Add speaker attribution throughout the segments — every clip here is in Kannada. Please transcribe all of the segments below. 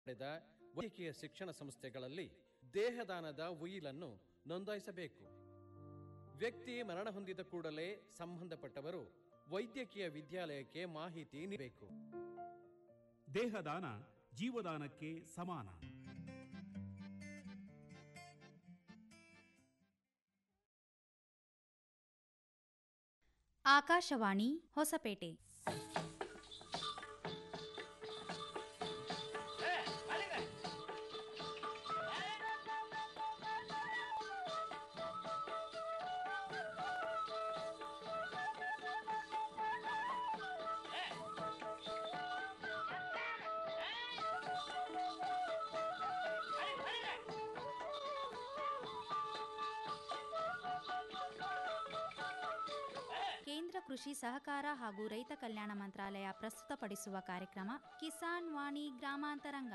Speaker 1: ಪಡೆದ ವೈದ್ಯಕೀಯ ಶಿಕ್ಷಣ ಸಂಸ್ಥೆಗಳಲ್ಲಿ ದೇಹದಾನದ ಉಯಿಲನ್ನು ನೋಂದಾಯಿಸಬೇಕು ವ್ಯಕ್ತಿ ಮರಣ ಹೊಂದಿದ ಕೂಡಲೇ ಸಂಬಂಧಪಟ್ಟವರು ವೈದ್ಯಕೀಯ ವಿದ್ಯಾಲಯಕ್ಕೆ ಮಾಹಿತಿ ನೀಡಬೇಕು
Speaker 2: ದೇಹದಾನ ಜೀವದಾನಕ್ಕೆ ಸಮಾನ
Speaker 3: ಆಕಾಶವಾಣಿ ಹೊಸಪೇಟೆ ಕೇಂದ್ರ ಕೃಷಿ ಸಹಕಾರ ಹಾಗೂ ರೈತ ಕಲ್ಯಾಣ ಮಂತ್ರಾಲಯ ಪ್ರಸ್ತುತಪಡಿಸುವ ಕಾರ್ಯಕ್ರಮ ಕಿಸಾನ್ ವಾಣಿ ಗ್ರಾಮಾಂತರಂಗ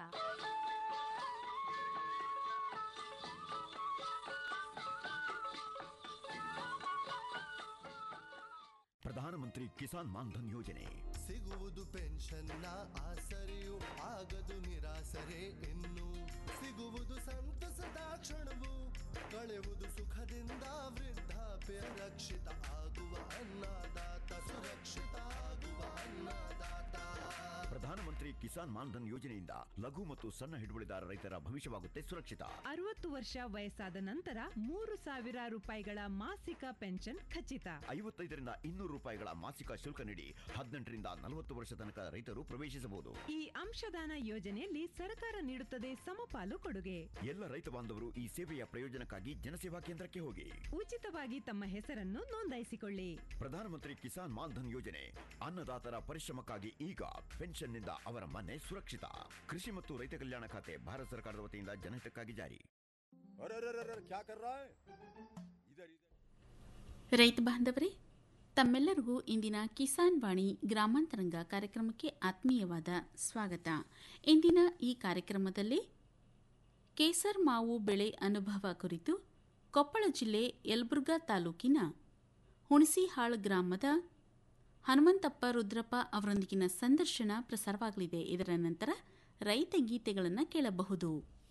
Speaker 4: ಪ್ರಧಾನಮಂತ್ರಿ ಕಿಸಾನ್ ಮಾನ್ಧನ್ ಯೋಜನೆ
Speaker 5: ಸಿಗುವುದು ಪೆನ್ಷನ್ನ ಆಸರೆಯು ಆಗದು ನಿರಾಸರೆ ಇನ್ನು ಸಿಗುವುದು ಸಂತಸದ ಕ್ಷಣವು ಕಳೆಯುವುದು ಸುಖದಿಂದ ವೃದ್ಧಾಪ್ಯ ರಕ್ಷಿತ ಆಗುವ ಅನ್ನದಾತ ಸುರಕ್ಷಿತ ಆಗುವ ಅನ್ನದಾತ
Speaker 4: ಪ್ರಧಾನಮಂತ್ರಿ ಕಿಸಾನ್ ಮಾನ್ಧನ್ ಯೋಜನೆಯಿಂದ ಲಘು ಮತ್ತು ಸಣ್ಣ ಹಿಡುವಳಿದಾರ ರೈತರ ಭವಿಷ್ಯವಾಗುತ್ತೆ ಸುರಕ್ಷಿತ
Speaker 6: ಅರವತ್ತು ವರ್ಷ ವಯಸ್ಸಾದ ನಂತರ ಮೂರು ಸಾವಿರ ರೂಪಾಯಿಗಳ ಮಾಸಿಕ ಪೆನ್ಷನ್ ಖಚಿತ
Speaker 4: ಐವತ್ತೈದರಿಂದ ಇನ್ನೂರು ರೂಪಾಯಿಗಳ ಮಾಸಿಕ ಶುಲ್ಕ ನೀಡಿ ಹದಿನೆಂಟರಿಂದ ನಲವತ್ತು ವರ್ಷ ತನಕ ರೈತರು ಪ್ರವೇಶಿಸಬಹುದು
Speaker 6: ಈ ಅಂಶದಾನ ಯೋಜನೆಯಲ್ಲಿ ಸರ್ಕಾರ ನೀಡುತ್ತದೆ ಸಮಪಾಲು ಕೊಡುಗೆ
Speaker 4: ಎಲ್ಲ ರೈತ ಬಾಂಧವರು ಈ ಸೇವೆಯ ಪ್ರಯೋಜನಕ್ಕಾಗಿ ಜನಸೇವಾ ಕೇಂದ್ರಕ್ಕೆ ಹೋಗಿ
Speaker 6: ಉಚಿತವಾಗಿ ತಮ್ಮ ಹೆಸರನ್ನು ನೋಂದಾಯಿಸಿಕೊಳ್ಳಿ
Speaker 4: ಪ್ರಧಾನಮಂತ್ರಿ ಕಿಸಾನ್ ಮಾನ್ಧನ್ ಯೋಜನೆ ಅನ್ನದಾತರ ಪರಿಶ್ರಮಕ್ಕಾಗಿ ಈಗ ಪೆನ್ಷನ್ನಿಂದ ಅವರ ಮನೆ ಸುರಕ್ಷಿತ ಕೃಷಿ ಮತ್ತು ರೈತ ಕಲ್ಯಾಣ ಖಾತೆ ಭಾರತ ಸರ್ಕಾರದ ವತಿಯಿಂದ ಜನಹಿತಕ್ಕಾಗಿ ಜಾರಿ
Speaker 7: अरे अरे अरे अरे क्या कर रहा है इधर इधर
Speaker 8: ರೈತ ಬಾಂಧವರೇ ತಮ್ಮೆಲ್ಲರಿಗೂ ಇಂದಿನ ಕಿಸಾನ್ ವಾಣಿ ಗ್ರಾಮಾಂತರಂಗ ಕಾರ್ಯಕ್ರಮಕ್ಕೆ ಆತ್ಮೀಯವಾದ ಸ್ವಾಗತ ಇಂದಿನ ಈ ಕಾರ್ಯಕ್ರಮದಲ್ಲಿ ಕೇಸರ್ ಮಾವು ಬೆಳೆ ಅನುಭವ ಕುರಿತು ಕೊಪ್ಪಳ ಜಿಲ್ಲೆ ಯಲಬುರ್ಗಾ ತಾಲೂಕಿನ ಹುಣಸಿಹಾಳ್ ಗ್ರಾಮದ ಹನುಮಂತಪ್ಪ ರುದ್ರಪ್ಪ ಅವರೊಂದಿಗಿನ ಸಂದರ್ಶನ ಪ್ರಸಾರವಾಗಲಿದೆ ಇದರ ನಂತರ ರೈತ ಗೀತೆಗಳನ್ನು ಕೇಳಬಹುದು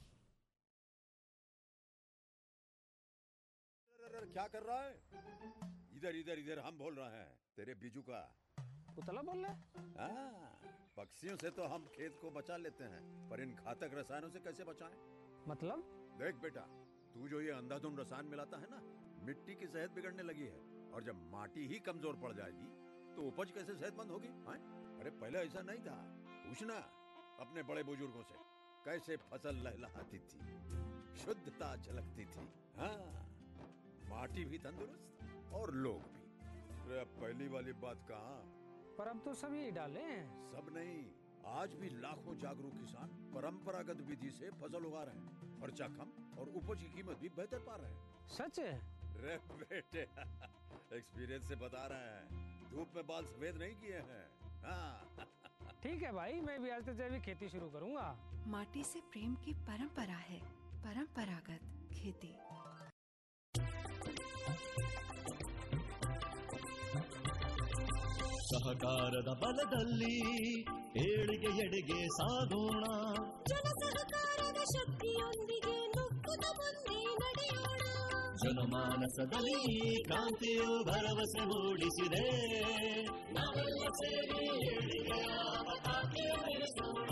Speaker 7: अरे अरे, अरे क्या कर रहा है इधर इधर इधर हम बोल रहे हैं तेरे बीजू का
Speaker 9: उतला बोल रहा है
Speaker 7: हाँ, पक्षियों से तो हम खेत को बचा लेते हैं पर इन घातक रसायनों से कैसे बचाएं?
Speaker 9: मतलब
Speaker 7: देख बेटा तू जो ये अंधाधुंध रसायन मिलाता है ना मिट्टी की सेहत बिगड़ने लगी है और जब माटी ही कमजोर पड़ जाएगी तो उपज कैसे सेहतमंद होगी हाँ? अरे पहले ऐसा नहीं था पूछना अपने बड़े बुजुर्गों से कैसे फसल लहलहाती थी शुद्धता झलकती थी हाँ माटी भी तंदुरुस्त और लोग भी अरे अब पहली वाली बात कहाँ
Speaker 9: पर अब तो सब यही डाले हैं
Speaker 7: सब नहीं आज भी लाखों जागरूक किसान परंपरागत विधि से फसल उगा रहे हैं खर्चा कम और उपज की कीमत भी बेहतर पा रहे हैं
Speaker 9: सच है
Speaker 7: रे बेटे एक्सपीरियंस से बता रहे हैं धूप में बाल सफेद नहीं किए हैं हाँ
Speaker 9: ठीक है भाई मैं भी आज से जैविक खेती शुरू करूंगा
Speaker 10: माटी से प्रेम की परंपरा है परंपरागत खेती
Speaker 11: ಸಹಕಾರದ ಬಲದಲ್ಲಿ ಏಳಿಗೆ ಎಡೆಗೆ ಸಾಗೋಣ
Speaker 12: ಜನ ಸಹಕಾರದ ಶಕ್ತಿಯೊಂದಿಗೆ ನುಗ್ಗುತ್ತ ಮುಂದೆ ನಡೆಯೋಣ
Speaker 11: ಜನಮಾನಸದಲ್ಲಿ ಈ ಕ್ರಾಂತಿಯು ಭರವಸೆ ಮೂಡಿಸಿದೆ ನಾವೆಲ್ಲ ಸೇರಿ ಏಳಿಗೆಯ ಪತಾಕೆ ಬೆಳೆಸೋಣ.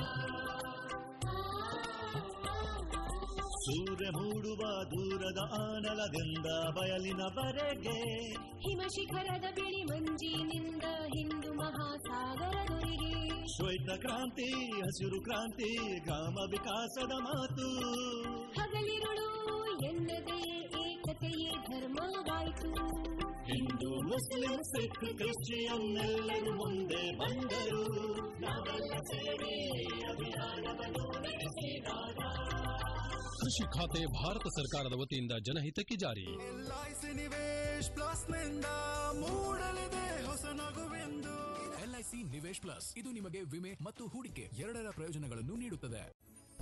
Speaker 11: ಸೂರ್ಯ ಮೂಡುವ ದೂರದ ಆನಲದಿಂದ ಬಯಲಿನವರೆಗೆ
Speaker 12: ಹಿಮ ಶಿಖರದ ಬಿಳಿ ಮಂಜಿನಿಂದ ಹಿಂದೂ ಮಹಾಸಾಗರದೊರೆಗೆ
Speaker 11: ಶ್ವೇತ ಕ್ರಾಂತಿ ಹಸಿರು ಕ್ರಾಂತಿ ಗ್ರಾಮ ವಿಕಾಸದ ಮಾತು
Speaker 12: ಹಗಲಿರುಳು ಎನ್ನದೇ ಏಕತೆಯೇ ಧರ್ಮವಾಯಿತು
Speaker 11: ಹಿಂದೂ ಮುಸ್ಲಿಂ ಸಿಖ್ ಕ್ರಿಶ್ಚಿಯನ್ ಎಲ್ಲರೂ ಮುಂದೆ ಬಂದರು ನಾವೆಲ್ಲ ಸೇರಿ ಅಭಿಯಾನವನ್ನು ನಡೆಸಿದಾಗ
Speaker 13: ಕೃಷಿ ಖಾತೆ ಭಾರತ ಸರ್ಕಾರದ ವತಿಯಿಂದ ಜನಹಿತಕ್ಕೆ ಜಾರಿ
Speaker 5: ಎಲ್ಐಸಿ ನಿವೇಶ್ ಪ್ಲಸ್ ನಿಂದ ಮೂಡಲಿದೆ ಹೊಸ ನಗುವೆಂದು
Speaker 14: ಎಲ್ಐಸಿ ನಿವೇಶ್ ಪ್ಲಸ್ ಇದು ನಿಮಗೆ ವಿಮೆ ಮತ್ತು ಹೂಡಿಕೆ ಎರಡರ ಪ್ರಯೋಜನಗಳನ್ನು ನೀಡುತ್ತದೆ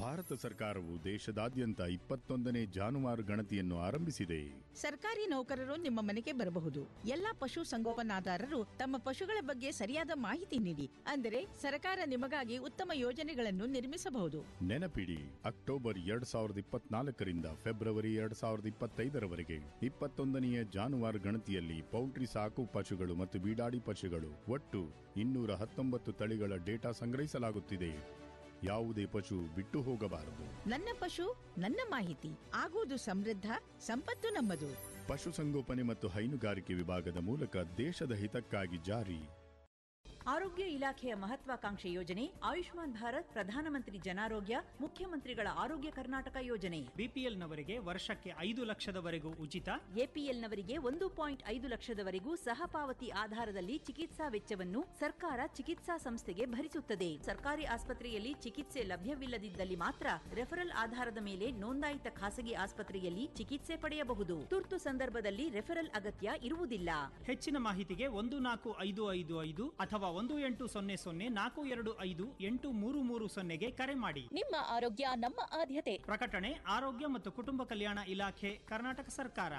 Speaker 14: ಭಾರತ ಸರ್ಕಾರವು ದೇಶದಾದ್ಯಂತ ಇಪ್ಪತ್ತೊಂದನೇ ಜಾನುವಾರು ಗಣತಿಯನ್ನು ಆರಂಭಿಸಿದೆ
Speaker 15: ಸರ್ಕಾರಿ ನೌಕರರು ನಿಮ್ಮ ಮನೆಗೆ ಬರಬಹುದು ಎಲ್ಲಾ ಪಶು ಸಂಗೋಪನಾದಾರರು ತಮ್ಮ ಪಶುಗಳ ಬಗ್ಗೆ ಸರಿಯಾದ ಮಾಹಿತಿ ನೀಡಿ ಅಂದರೆ ಸರ್ಕಾರ ನಿಮಗಾಗಿ ಉತ್ತಮ ಯೋಜನೆಗಳನ್ನು ನಿರ್ಮಿಸಬಹುದು
Speaker 14: ನೆನಪಿಡಿ ಅಕ್ಟೋಬರ್ ಎರಡ್ ಸಾವಿರದ ಇಪ್ಪತ್ನಾಲ್ಕರಿಂದ ಫೆಬ್ರವರಿ ಎರಡ್ ಸಾವಿರದ ಇಪ್ಪತ್ತೈದರವರೆಗೆ ಇಪ್ಪತ್ತೊಂದನೆಯ ಜಾನುವಾರು ಗಣತಿಯಲ್ಲಿ ಪೌಲ್ಟ್ರಿ ಸಾಕು ಪಶುಗಳು ಮತ್ತು ಬೀಡಾಡಿ ಪಶುಗಳು ಒಟ್ಟು ಇನ್ನೂರ ಹತ್ತೊಂಬತ್ತು ತಳಿಗಳ ಡೇಟಾ ಸಂಗ್ರಹಿಸಲಾಗುತ್ತಿದೆ ಯಾವುದೇ ಪಶು ಬಿಟ್ಟು ಹೋಗಬಾರದು
Speaker 15: ನನ್ನ ಪಶು ನನ್ನ ಮಾಹಿತಿ ಆಗುವುದು ಸಮೃದ್ಧ ಸಂಪತ್ತು ನಮ್ಮದು
Speaker 14: ಪಶುಸಂಗೋಪನೆ ಮತ್ತು ಹೈನುಗಾರಿಕೆ ವಿಭಾಗದ ಮೂಲಕ ದೇಶದ ಹಿತಕ್ಕಾಗಿ ಜಾರಿ
Speaker 16: ಆರೋಗ್ಯ ಇಲಾಖೆಯ ಮಹತ್ವಾಕಾಂಕ್ಷೆ ಯೋಜನೆ ಆಯುಷ್ಮಾನ್ ಭಾರತ್ ಪ್ರಧಾನಮಂತ್ರಿ ಜನಾರೋಗ್ಯ ಮುಖ್ಯಮಂತ್ರಿಗಳ ಆರೋಗ್ಯ ಕರ್ನಾಟಕ ಯೋಜನೆ
Speaker 17: ಬಿಪಿಎಲ್ನವರಿಗೆ ವರ್ಷಕ್ಕೆ ಐದು ಲಕ್ಷದವರೆಗೂ ಉಚಿತ
Speaker 16: ಎಪಿಎಲ್ನವರಿಗೆ ಒಂದು ಪಾಯಿಂಟ್ ಐದು ಲಕ್ಷದವರೆಗೂ ಸಹ ಪಾವತಿ ಆಧಾರದಲ್ಲಿ ಚಿಕಿತ್ಸಾ ವೆಚ್ಚವನ್ನು ಸರ್ಕಾರ ಚಿಕಿತ್ಸಾ ಸಂಸ್ಥೆಗೆ ಭರಿಸುತ್ತದೆ ಸರ್ಕಾರಿ ಆಸ್ಪತ್ರೆಯಲ್ಲಿ ಚಿಕಿತ್ಸೆ ಲಭ್ಯವಿಲ್ಲದಿದ್ದಲ್ಲಿ ಮಾತ್ರ ರೆಫರಲ್ ಆಧಾರದ ಮೇಲೆ ನೋಂದಾಯಿತ ಖಾಸಗಿ ಆಸ್ಪತ್ರೆಯಲ್ಲಿ ಚಿಕಿತ್ಸೆ ಪಡೆಯಬಹುದು ತುರ್ತು ಸಂದರ್ಭದಲ್ಲಿ ರೆಫರಲ್ ಅಗತ್ಯ ಇರುವುದಿಲ್ಲ
Speaker 17: ಹೆಚ್ಚಿನ ಮಾಹಿತಿಗೆ ಒಂದು ನಾಲ್ಕು ಐದು ಐದು ಐದು ಅಥವಾ ಒಂದು ಎಂಟು ಸೊನ್ನೆ ಸೊನ್ನೆ ನಾಲ್ಕು ಎರಡು ಐದು ಎಂಟು ಮೂರು ಮೂರು ಸೊನ್ನೆಗೆ ಕರೆ ಮಾಡಿ
Speaker 18: ನಿಮ್ಮ ಆರೋಗ್ಯ ನಮ್ಮ ಆದ್ಯತೆ
Speaker 17: ಪ್ರಕಟಣೆ ಆರೋಗ್ಯ ಮತ್ತು ಕುಟುಂಬ ಕಲ್ಯಾಣ ಇಲಾಖೆ ಕರ್ನಾಟಕ ಸರ್ಕಾರ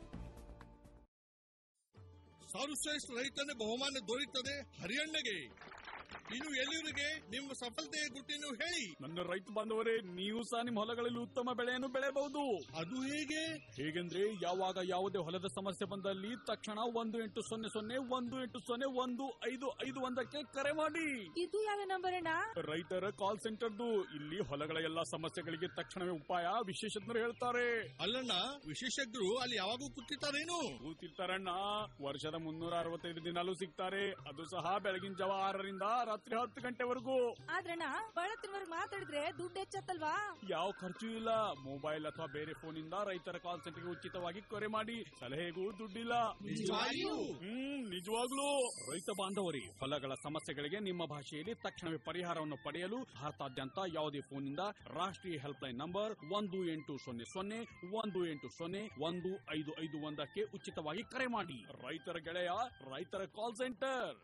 Speaker 19: ಸರ್ವಶ್ರೇಷ್ಠ ರೈತನ ಬಹುಮಾನ ದೊರೆಯುತ್ತದೆ ಹರಿಯಣ್ಣಗೆ ಇನ್ನು ಎಲ್ಲಿವರಿಗೆ ನಿಮ್ಮ ಸಫಲತೆಯ ಗುಟ್ಟಿನ ಹೇಳಿ
Speaker 20: ನನ್ನ ರೈತ ಬಾಂಧವರೇ ನೀವು ಸಹ ನಿಮ್ಮ ಹೊಲಗಳಲ್ಲಿ ಉತ್ತಮ ಬೆಳೆಯನ್ನು ಬೆಳೆಯಬಹುದು
Speaker 19: ಅದು ಹೇಗೆ
Speaker 20: ಹೇಗೆಂದ್ರೆ ಯಾವಾಗ ಯಾವುದೇ ಹೊಲದ ಸಮಸ್ಯೆ ಬಂದಲ್ಲಿ ತಕ್ಷಣ ಒಂದು ಎಂಟು ಸೊನ್ನೆ ಸೊನ್ನೆ ಒಂದು ಎಂಟು ಸೊನ್ನೆ ಒಂದು ಐದು ಐದು ಒಂದಕ್ಕೆ ಕರೆ ಮಾಡಿ
Speaker 18: ಇದು ಯಾವ ನಂಬರ್ ಅಣ್ಣ
Speaker 20: ರೈತರ ಕಾಲ್ ಸೆಂಟರ್ದು ಇಲ್ಲಿ ಹೊಲಗಳ ಎಲ್ಲಾ ಸಮಸ್ಯೆಗಳಿಗೆ ತಕ್ಷಣವೇ ಉಪಾಯ ವಿಶೇಷಜ್ಞರು ಹೇಳ್ತಾರೆ
Speaker 19: ಅಲ್ಲಣ್ಣ ವಿಶೇಷಜ್ಞರು ಅಲ್ಲಿ ಯಾವಾಗೂ ಕೂತಿರ್ತಾರೇನು
Speaker 20: ಕೂತಿರ್ತಾರಣ್ಣ ವರ್ಷದ ಮುನ್ನೂರ ಅರವತ್ತೈದು ದಿನಾಲೂ ಸಿಗ್ತಾರೆ ಅದು ಸಹ ಬೆಳಗಿನ ಜಾವ ಆರರಿಂದ ರಾತ್ರಿ ಹತ್ತು ಗಂಟೆವರೆಗೂ
Speaker 18: ಆದ್ರಣ್ಣ ಬಳತ್ತಿನವರೆಗೆ ಮಾತಾಡಿದ್ರೆ ದುಡ್ಡು ಹೆಚ್ಚತ್ತಲ್ವಾ
Speaker 20: ಯಾವ ಖರ್ಚು ಇಲ್ಲ ಮೊಬೈಲ್ ಅಥವಾ ಬೇರೆ ಫೋನ್ ಇಂದ ರೈತರ ಕಾಲ್ ಸೆಂಟರ್ಗೆ ಉಚಿತವಾಗಿ ಕರೆ ಮಾಡಿ ಸಲಹೆಗೂ ದುಡ್ಡಿಲ್ಲ
Speaker 19: ನಿಜವಾಗಿಯೂ?
Speaker 20: ಹ್ಮ್ ನಿಜವಾಗ್ಲೂ ರೈತ ಬಾಂಧವರಿ ಹೊಲಗಳ ಸಮಸ್ಯೆಗಳಿಗೆ ನಿಮ್ಮ ಭಾಷೆಯಲ್ಲಿ ತಕ್ಷಣವೇ ಪರಿಹಾರವನ್ನು ಪಡೆಯಲು ಭಾರತಾದ್ಯಂತ ಯಾವುದೇ ಫೋನ್ ಇಂದ ರಾಷ್ಟ್ರೀಯ ಹೆಲ್ಪ್ ಲೈನ್ ನಂಬರ್ ಒಂದು ಎಂಟು ಸೊನ್ನೆ ಸೊನ್ನೆ ಒಂದು ಎಂಟು ಸೊನ್ನೆ ಒಂದು ಐದು ಐದು ಒಂದಕ್ಕೆ ಉಚಿತವಾಗಿ ಕರೆ ಮಾಡಿ ರೈತರ ಗೆಳೆಯ ರೈತರ ಕಾಲ್ ಸೆಂಟರ್